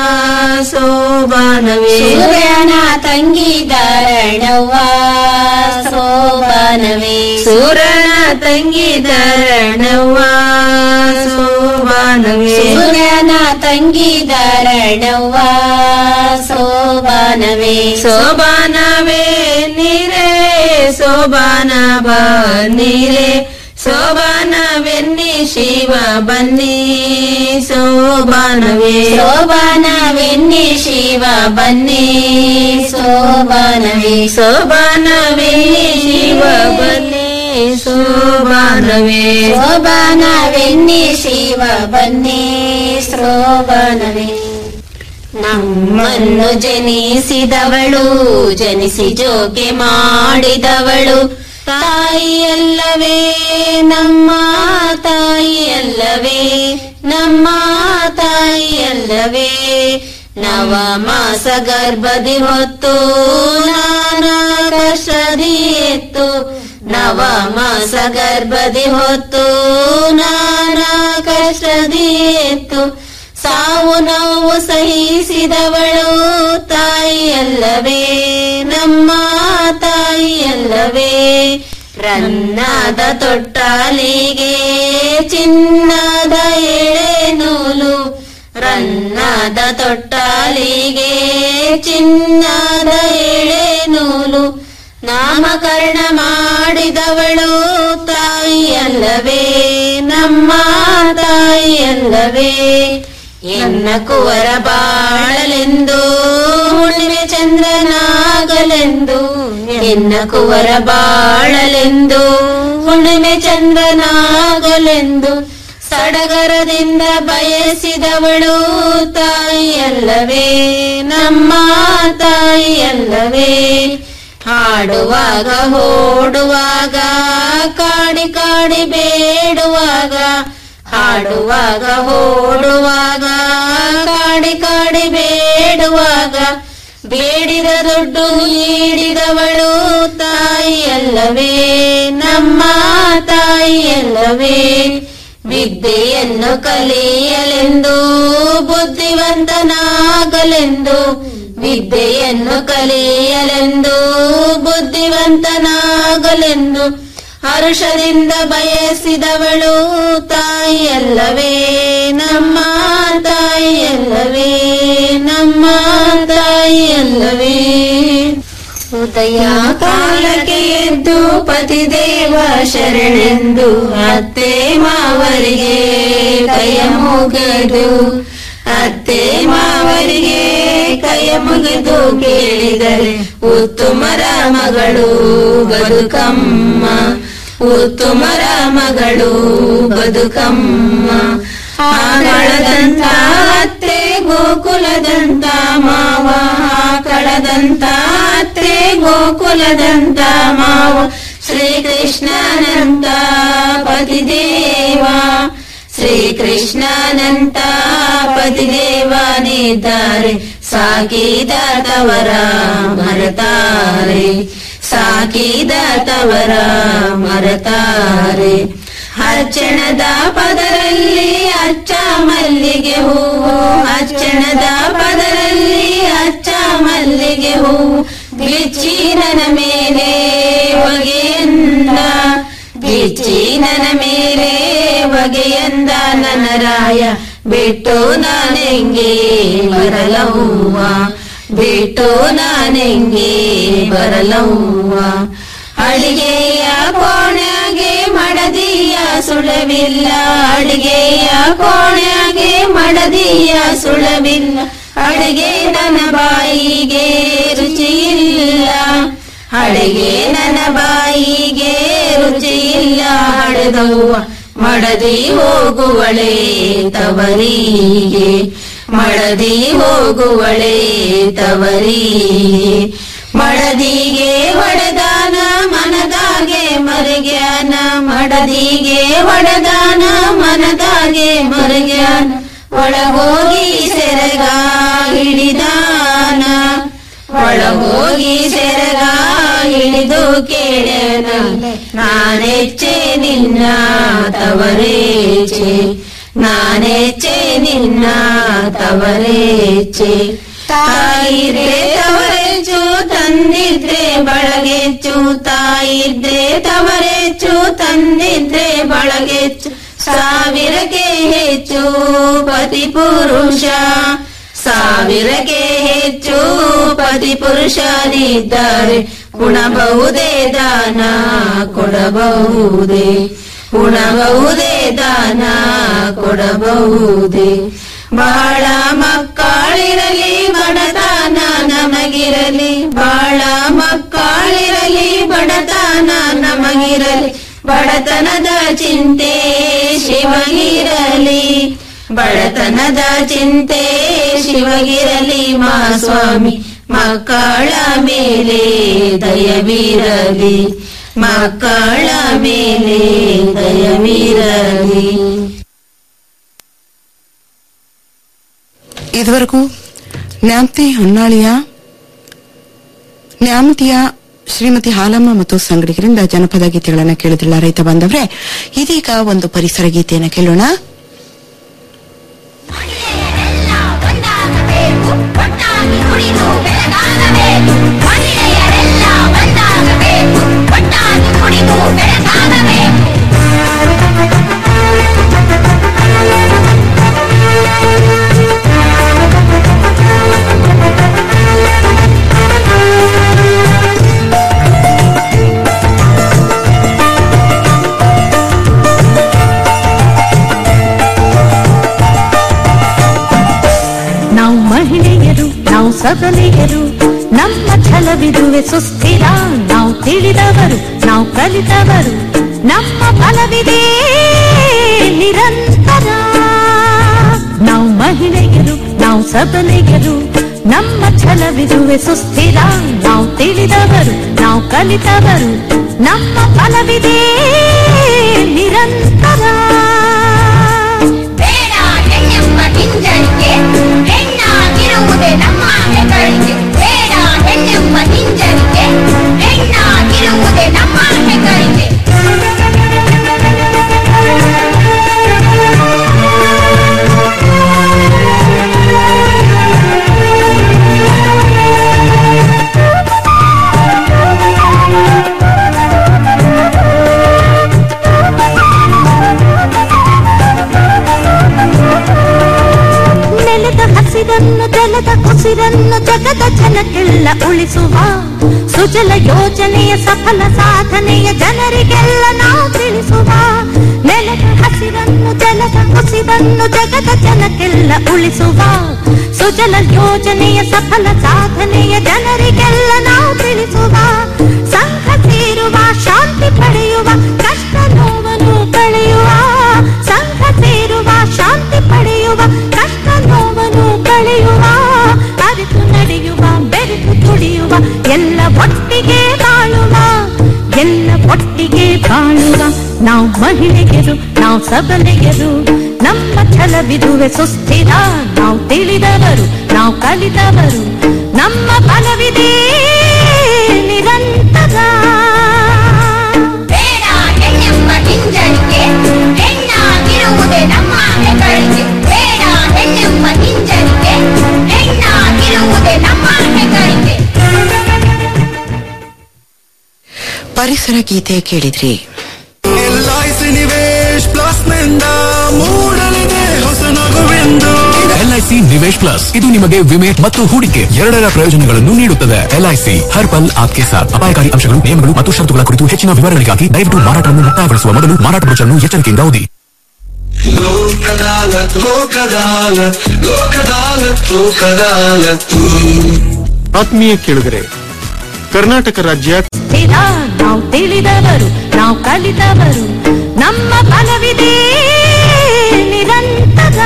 ಶೋಭಾನವೇ ಸೂರ್ಯನ ತಂಗಿ ಧಾರಣವ್ವ ಶೋಭಾನವೇ ಸೂರ್ಯನ ತಂಗಿ ಧರಣವ್ವ ಶೋಭಾನವೇ ಸೂರ್ಯನ ತಂಗಿ ಧಾರಣವ್ವ ಶೋಭಾನವೇ ಶೋಭಾನವೇ ನೀರೇ ಶೋಭಾನ ಬನ್ನೀರೇ ಶೋಭಾನವೆನ್ನಿ ಶಿವ ಬನ್ನಿ ಶೋಭಾನವೇ ಶೋಭಾನವೆನ್ನಿ ಶಿವ ಬನ್ನಿ ಶೋಭಾನವೇ ಶೋಭಾನವೆನ್ನಿ ಶಿವ ಬನ್ನಿ ಶೋಭಾನವೇ ಶೋಭಾನವೆನ್ನಿ ಶಿವ ಬನ್ನಿ ಶೋಭಾನವೇ ನಮ್ಮನ್ನು ಜನಿಸಿದವಳು ಜನಿಸಿ ಜೋಕೆ ಮಾಡಿದವಳು ತಾಯಿಯಲ್ಲವೇ ನಮ್ಮ ತಾಯಿಯಲ್ಲವೇ ನಮ್ಮ ತಾಯಿಯಲ್ಲವೇ ನವ ಮಾಸ ಗರ್ಭದಿ ಹೊತ್ತು ನಾನಾ ಕಷ್ಟದಿ ಎತ್ತು ನವ ಮಾಸ ಗರ್ಭದಿ ಹೊತ್ತು ನಾನಾ ಕಷ್ಟದಿ ಎತ್ತು ಸಾವು ನೋವು ಸಹಿಸಿದವಳು ತಾಯಿಯಲ್ಲವೇ ನಮ್ಮ ತಾಯಿಯಲ್ಲವೇ ರನ್ನಾದ ತೊಟ್ಟಾಲಿಗೆ ಚಿನ್ನದ ಎಳೆ ನೂಲು ರನ್ನಾದ ತೊಟ್ಟಾಲಿಗೆ ಚಿನ್ನದ ಎಳೆ ನೂಲು ನಾಮಕರಣ ಮಾಡಿದವಳು ತಾಯಿಯಲ್ಲವೇ ನಮ್ಮ ತಾಯಿಯಲ್ಲವೇ ಎನ್ನ ಕುವರ ಬಾಳಲೆಂದು ಹುಣ್ಣಿಮೆ ಚಂದ್ರನಾಗಲೆಂದು ಎನ್ನ ಕುವರ ಬಾಳಲೆಂದು ಹುಣ್ಣಿಮೆ ಚಂದ್ರನಾಗಲೆಂದು ಸಡಗರದಿಂದ ಬಯಸಿದವಳು ತಾಯಿಯಲ್ಲವೇ ನಮ್ಮ ತಾಯಿಯಲ್ಲವೇ ಹಾಡುವಾಗ ಹೋಡುವಾಗ ಕಾಡಿ ಕಾಡಿ ಬೇಡುವಾಗ ಹಾಡುವಾಗ ಹೋಡುವಾಗ ಕಾಡಿ ಕಾಡಿ ಬೇಡುವಾಗ ಬೇಡಿದ ದುಡ್ಡು ನೀಡಿದವಳು ತಾಯಿಯಲ್ಲವೇ ನಮ್ಮ ತಾಯಿಯಲ್ಲವೇ ವಿದ್ಯೆಯನ್ನು ಕಲಿಯಲೆಂದು ಬುದ್ಧಿವಂತನಾಗಲೆಂದು ವಿದ್ಯೆಯನ್ನು ಕಲಿಯಲೆಂದು ಬುದ್ಧಿವಂತನಾಗಲೆಂದು ಹರುಷದಿಂದ ಬಯಸಿದವಳು ತಾಯಿಯಲ್ಲವೇ ನಮ್ಮ ತಾಯಿಯಲ್ಲವೇ ನಮ್ಮ ತಾಯಿಯಲ್ಲವೇ ಉದಯ ಕಾಲಕ್ಕೆ ಎದ್ದು ಪತಿದೇವ ಶರಣೆಂದು ಅತ್ತೆ ಮಾವರಿಗೆ ಕೈಯ ಮುಗದು ಅತ್ತೆ ಮಾವರಿಗೆ ಕೈಯ ಮುಗಿದು ಕೇಳಿದರೆ ಉತ್ತಮರ ಮಗಳು ಬದುಕಮ್ಮ ಉತ್ತಮರ ಮಗಳು ಬದುಕಮ್ಮ ಆಗಳದಂತ ಅತ್ತೆ ಗೋಕುಲದಂತ ಮಾವ ಕಳದಂತ ಅತ್ತೆ ಗೋಕುಲದಂತ ಮಾವ ಶ್ರೀಕೃಷ್ಣನಂತ ಪತಿದೇವ ಶ್ರೀಕೃಷ್ಣನಂತ ಪತಿದೇವನಿದ್ದಾರೆ ಸಾಕಿದ ತವರ ಮರತಾರೆ ಸಾಕಿದ ತವರ ಮರತಾರೆ ಅರ್ಚಣದ ಪದರಲ್ಲಿ ಅಚ್ಚ ಮಲ್ಲಿಗೆ ಹೂವು ಅರ್ಚಣದ ಪದರಲ್ಲಿ ಅಚ್ಚ ಮಲ್ಲಿಗೆ ಹೂವು ಬಿಚ್ಚಿ ನನ್ನ ಮೇಲೆ ಹೊಗೆಯಂದ ಬಿಚ್ಚಿ ನನ್ನ ಮೇಲೆ ಹೊಗೆಯಂದ ನನ್ನ ರಾಯ ಬಿಟ್ಟು ನಾನೆಂಗೆ ಬರಲವ್ವ ಬಿಟ್ಟು ನಾನೆಂಗೆ ಬರಲವ್ವ ಅಡಿಗೆಯ ಕೋಣೆಗೆ ಮಡದಿಯ ಸುಳವಿಲ್ಲ ಅಡಿಗೆಯ ಕೋಣೆಗೆ ಮಡದಿಯ ಸುಳವಿಲ್ಲ ಅಡಿಗೆ ನನ್ನ ಬಾಯಿಗೆ ರುಚಿಯಿಲ್ಲ ಅಡಿಗೆ ನನ್ನ ಬಾಯಿಗೆ ರುಚಿಯಿಲ್ಲ ಹಡೆದವ್ವ ಮಡದಿ ಹೋಗುವಳೆ ತವರಿಗೆ ಮಡದಿ ಹೋಗುವಳೆ ತವರಿಗೆ ಮಡದಿಗೆ ಒಡೆದಾನ ಮನದಾಗೆ ಮರಗ್ಯಾನ ಮಡದಿಗೆ ಒಡೆದಾನ ಮನದಾಗೆ ಮರಗ್ಯಾನ ಒಳಗೋಗಿ ಸೆರಗ ಹಿಡಿದಾನ ಒಳಗೋಗಿ ಸೆರಗ ಹಿಡಿದು ಕೇಳನ ನಾನೆಚ್ಚೆ ನಿನ್ನ ತವರೇಚೆ ನಾನೆಚ್ಚೆ ನಿನ್ನ ತವರೇಚೆ ತಾಯಿದ್ರೆ ತವರೆಚ್ಚು ತಂದಿದ್ರೆ ಬಳಗೆಚ್ಚು ತಾಯಿದ್ರೆ ತವರೆಚ್ಚು ತಂದಿದ್ರೆ ಬಳಗೆಚ್ಚು ಸಾವಿರಕ್ಕೆ ಹೆಚ್ಚು ಪತಿ ಪುರುಷ ಸಾವಿರಕ್ಕೆ ಹೆಚ್ಚು ಪತಿ ಪುರುಷನಿದ್ದಾರೆ ಉಣಬಹುದೇ ದಾನ ಕೊಡಬಹುದೇ ಉಣಬಹುದೇ ದಾನ ಕೊಡಬಹುದೇ ಬಹಳ ಮಕ್ಕಳಿರಲಿ ಬಡತನ ನಮಗಿರಲಿ ಬಹಳ ಮಕ್ಕಳಿರಲಿ ಬಡತನ ನಮಗಿರಲಿ ಬಡತನದ ಚಿಂತೆ ಶಿವಗಿರಲಿ ಬಡತನದ ಚಿಂತೆ ಶಿವಗಿರಲಿ ಮಾ ಸ್ವಾಮಿ ಮಕ್ಕಳ ಮೇಲೆ ದಯವಿರಲಿ ಮಕ್ಕಳ ಮೇಲೆ ದಯವಿರಲಿ ಇದುವರೆಗೂ ನ್ಯಾಮತಿ ಹೊನ್ನಾಳಿಯ ನ್ಯಾಮತಿಯ ಶ್ರೀಮತಿ ಹಾಲಮ್ಮ ಮತ್ತು ಸಂಗಡಿಗರಿಂದ ಜನಪದ ಗೀತೆಗಳನ್ನ ಕೇಳಿದ್ರಲ್ಲ ರೈತ ಬಾಂಧವ್ರೆ ಇದೀಗ ಒಂದು ಪರಿಸರ ಗೀತೆಯನ್ನು ಕೇಳೋಣ ನಾವು ಮಹಿಳೆಯರು ನಾವು ಸಬಲೆಯರು ನಮ್ಮ ಛಲವಿದುವೆ ಸುಸ್ಥಿರ ನಾವು ತಿಳಿದವರು ನಾವು ಕಲಿತವರು ನಮ್ಮ ಫಲವಿದೆ ನಿರಂತರ ನಾವು ಮಹಿಳೆಯರು ನಾವು ಸಬಲೆಯರು ನಮ್ಮ ಛಲವಿದುವೆ ಸುಸ್ಥಿರ ನಾವು ತಿಳಿದವರು ನಾವು ಕಲಿತವರು ನಮ್ಮ ಫಲವಿದೆ ನಿರಂತರ ಬೇಡ ಹೆಣ್ಣೆಂಬ ಹಿಂಜರಿಕೆ ಹೆಣ್ಣಾಗಿರುವುದೇ ನಮ್ಮ ಹೆಗ್ಗಳಿಕೆ ಬೇಡ ಹೆಣ್ಣೆಂಬ ಹಿಂಜರಿಕೆ ಹೆಣ್ಣಾಗಿರುವುದೇ ನಮ್ಮ ಹೆಗ್ಗಳಿಕೆ ನೆಲದ ಹಸಿರನ್ನು ಜಲದ ಉಸಿರನ್ನು ಜಗದ ಜನಕ್ಕೆಲ್ಲ ಉಳಿಸುವ ಸುಜಲ ಯೋಜನೆಯ ಸಫಲ ಸಾಧನೆಯ ಜನರಿಗೆಲ್ಲ ನಾವು ತಿಳಿಸುವ ನೆಲದ ಹಸಿರನ್ನು ಜಲದ ಉಸಿರನ್ನು ಜಗದ ಜನಕ್ಕೆಲ್ಲ ಉಳಿಸುವ ಸುಜಲ ಯೋಜನೆಯ ಸಫಲ ಸಾಧನೆಯ ಜನರಿಗೆಲ್ಲ ನಾವು ತಿಳಿಸುವ ಸಂಘ ಸೇರುವ ಶಾಂತಿ ಪಡೆಯುವ ಕಷ್ಟ ನೋವನ್ನು ಕಳೆಯುವ ಸಂಘ ಸೇರುವ ಶಾಂತಿ ಪಡೆಯುವ ಕಷ್ಟ ನೋವನ್ನು ಕಳೆಯುವ ಅರಿತು ನಡೆಯುವ ಬೆರೆತು ತುಡಿಯುವ ಎಲ್ಲ ಒಟ್ಟಿಗೆ ಬಾಳುವ ಎಲ್ಲ ಒಟ್ಟಿಗೆ ಬಾಳುವ ನಾವು ಮಹಿಳೆಯರು ನಾವು ನಾವು ಸಬಲೆಯರು ನಮ್ಮ ಛಲವಿದುವೆ ಸುಸ್ಥಿರ ನಾವು ತಿಳಿದವರು ನಾವು ಕಲಿತವರು ನಮ್ಮ ಬಲವಿದೆ ನಿರಂತರ ಬೇಡ ಹೆಣ್ಣೆಂಬ ಹಿಂಜರಿಕೆ ಹೆಣ್ಣಾಗಿರುವುದೇ ನಮ್ಮ ಹೆಗಳಿಕೆ ಬೇಡ ಹೆಣ್ಣೆಂಬ ಹಿಂಜರಿಕೆ ಹೆಣ್ಣಾಗಿರುವುದೇ ನಮ್ಮ ಹೆಗಳಿಕೆ ಪರಿಸರ ಗೀತೆ ಕೇಳಿದ್ರಿ ಎಲ್ಐಸಿ ನಿವೇಶ್ ಪ್ಲಸ್ ನಿಂದ ಮೂಡಲಿದೆ ಹೊಸ ನಗುವೆಂದು ಎಲ್ಐಸಿ ನಿವೇಶ್ ಪ್ಲಸ್ ಇದು ನಿಮಗೆ ವಿಮೆ ಮತ್ತು ಹೂಡಿಕೆ ಎರಡರ ಪ್ರಯೋಜನಗಳನ್ನು ನೀಡುತ್ತದೆ ಎಲ್ಐಸಿ ಹರ್ ಪಲ್ ಆಪ್ಕೆ ಸಾಥ್ ಅಪಾಯಕಾರಿ ಅಂಶಗಳು ನಿಯಮಗಳು ಮತ್ತು ಷರತ್ತುಗಳ ಕುರಿತು ಹೆಚ್ಚಿನ ವಿವರಗಳಿಗಾಗಿ ದಯವಿಟ್ಟು ಮಾರಾಟವನ್ನು ಮುಕ್ತಾಯಗೊಳಿಸುವ ಮೊದಲು ಮಾರಾಟ ಬ್ರೋಚರ್ನ್ನು ಎಚ್ಚರಿಕೆಯಿಂದ ಓದಿ ಲೋಕದಾಲತ್ ಲೋಕದಾಲತ್ ಲೋಕದಾಲತ್ ಲೋಕದಾಲತ್ ಆತ್ಮೀಯ ಕೇಳುಗರೆ ಕರ್ನಾಟಕ ರಾಜ್ಯ ಸ್ಥಿರ ನಾವು ತಿಳಿದವರು ನಾವು ಕಲಿತವರು ನಮ್ಮ ಬಲವಿದೆ ನಿರಂತರ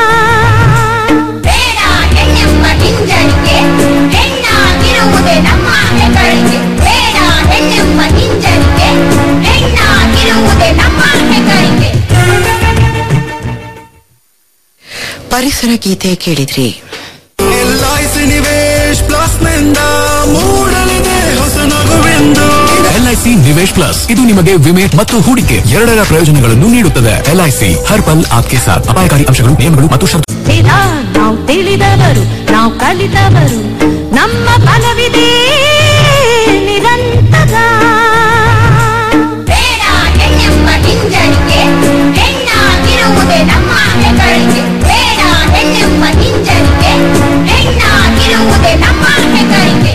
ಬೇಡ ಹೆಣ್ಣೆಂಬ ಹಿಂಜರಿಕೆ ಹೆಣ್ಣಾಗಿರುವುದೇ ನಮ್ಮ ಹೆಗಳಿಕೆ ಬೇಡ ಹೆಣ್ಣೆಂಬ ಹಿಂಜರಿಕೆ ಹೆಣ್ಣಾಗಿರುವುದೇ ನಮ್ಮ ಹೆಗಳಿಕೆ ಪರಿಸರ ಗೀತೆ ಕೇಳಿದ್ರಿ ಎಲ್ಐಸಿ ನಿವೇಶ್ ಪ್ಲಸ್ ನಿಂದ ಮೂಡಲಿದೆ ಹೊಸ ನಗುವೆಂದು ಎಲ್ಐಸಿ ನಿವೇಶ್ ಪ್ಲಸ್ ಇದು ನಿಮಗೆ ವಿಮೆ ಮತ್ತು ಹೂಡಿಕೆ ಎರಡರ ಪ್ರಯೋಜನಗಳನ್ನು ನೀಡುತ್ತದೆ ಎಲ್ಐಸಿ ಹರ್ ಪಲ್ ಆಪ್ಕೆ ಸಾಥ್ ಅಪಾಯಕಾರಿ ಅಂಶಗಳು ನಿಯಮಗಳು ಮತ್ತು ಷರತ್ತು ಸ್ಥಿರ ನಾವು ತಿಳಿದವರು ನಾವು ಕಲಿತವರು ನಮ್ಮ ಬಲವಿದೆ ನಿರಂತರ ಬೇಡ ಹೆಣ್ಣೆಂಬ ಹಿಂಜರಿಕೆ ಹೆಣ್ಣಾಗಿರುವುದೇ ನಮ್ಮ ಹೆಗಳಿಕೆ ಬೇಡ ಹೆಣ್ಣೆಂಬ ಹಿಂಜರಿಕೆ ಹೆಣ್ಣಾಗಿರುವುದೇ ನಮ್ಮ ಹೆಗಳಿಕೆ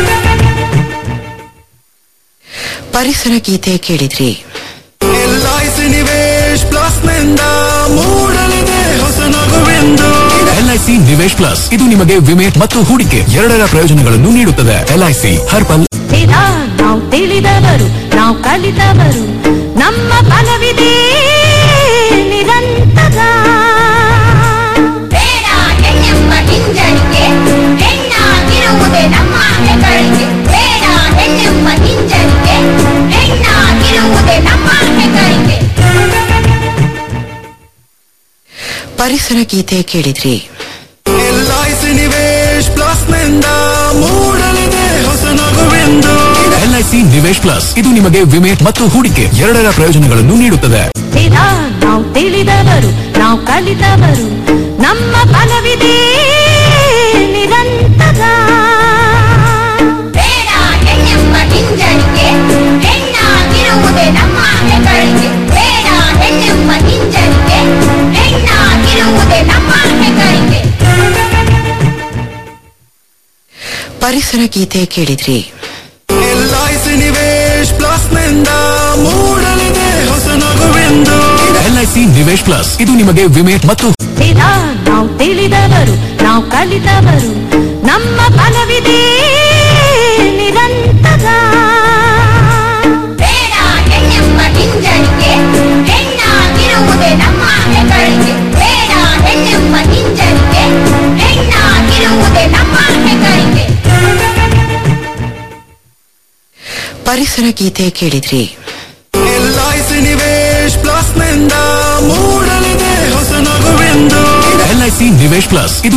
ಪರಿಸರ ಗೀತೆ ಕೇಳಿದ್ರಿ ಎಲ್ಐಸಿ ನಿವೇಶ್ ಪ್ಲಸ್ ನಿಂದ ಮೂಡಲಿದೆ ಹೊಸ ನಗುವೆಂದು ಎಲ್ಐಸಿ ನಿವೇಶ್ ಪ್ಲಸ್ ಇದು ನಿಮಗೆ ವಿಮೆ ಮತ್ತು ಹೂಡಿಕೆ ಎರಡರ ಪ್ರಯೋಜನಗಳನ್ನು ನೀಡುತ್ತದೆ ಎಲ್ಐಸಿ ಹರ್ ಪಲ್ ಸ್ಥಿರ ನಾವು ತಿಳಿದವರು ನಾವು ಕಲಿತವರು ನಮ್ಮ ಬಲವಿದೆ ನಿರಂತರ ಬೇಡ ಹೆಣ್ಣೆಂಬ ಹಿಂಜರಿಕೆ ಹೆಣ್ಣಾಗಿರುವುದೇ ನಮ್ಮ ಹೆಗಳಿಕೆ ಬೇಡ ಹೆಣ್ಣೆಂಬ ಹಿಂಜರಿಕೆ ಹೆಣ್ಣಾಗಿರುವುದೇ ನಮ್ಮ ಹೆಗಳಿಕೆ ಪರಿಸರ ಗೀತೆ ಕೇಳಿದ್ರಿ ಎಲ್ಐಸಿ ನಿವೇಶ್ ಪ್ಲಸ್ ನಿಂದ ಮೂಡಲಿದೆ ಹೊಸ ನಗುವೆಂದು ಎಲ್ಐಸಿ ನಿವೇಶ್ ಪ್ಲಸ್ ಇದು ನಿಮಗೆ ವಿಮೆ ಮತ್ತು ಹೂಡಿಕೆ ಎರಡರ ಪ್ರಯೋಜನಗಳನ್ನು ನೀಡುತ್ತದೆ ಸ್ಥಿರ ನಾವು ತಿಳಿದವರು ನಾವು ಕಲಿತವರು ನಮ್ಮ ಬಲವಿದೆ ನಿರಂತರ ಬೇಡ ಹೆಣ್ಣೆಂಬ ಹಿಂಜರಿಕೆ ಹೆಣ್ಣಾಗಿರುವುದೇ ನಮ್ಮ ಹೆಗಳಿಕೆ ಬೇಡ ಹೆಣ್ಣೆಂಬ ಹಿಂಜರಿಕೆ ಹೆಣ್ಣಾಗಿರುವುದೇ ನಮ್ಮ ಹೆಗಳಿಕೆ ಪರಿಸರ ಗೀತೆ ಕೇಳಿದ್ರಿ ಎಲ್ಐಸಿ ನಿವೇಶ್ ಪ್ಲಸ್ ನಿಂದ ಮೂಡಲಿದೆ ಹೊಸ ನಗುವೆಂದು ಎಲ್ಐಸಿ ನಿವೇಶ್ ಪ್ಲಸ್ ಇದು ನಿಮಗೆ ವಿಮೆ ಮತ್ತು ಸ್ಥಿರ ನಾವು ತಿಳಿದವರು ನಾವು ಕಲಿತವರು ನಮ್ಮ ಬಲವಿದೆ ನಿರಂತರ ಬೇಡ ಹೆಣ್ಣೆಂಬ ಹಿಂಜರಿಕೆ ಹೆಣ್ಣಾಗಿರುವುದೇ ನಮ್ಮ ಹೆಗಳಿಕೆ ಬೇಡ ಹೆಣ್ಣೆಂಬ ಹಿಂಜರಿಕೆ ಹೆಣ್ಣಾಗಿರುವುದೇ ನಮ್ಮ ಹೆಗಳಿಕೆ ಪರಿಸರ ಗೀತೆ ಕೇಳಿದ್ರಿ ಎಲ್ಐಸಿ ನಿವೇಶ್ ಪ್ಲಸ್ ನಿಂದ ಮೂಡಲಿದೆ ಹೊಸ ನಗುವೆಂದು ಎಲ್ಐಸಿ ನಿವೇಶ್ ಪ್ಲಸ್ ಇದು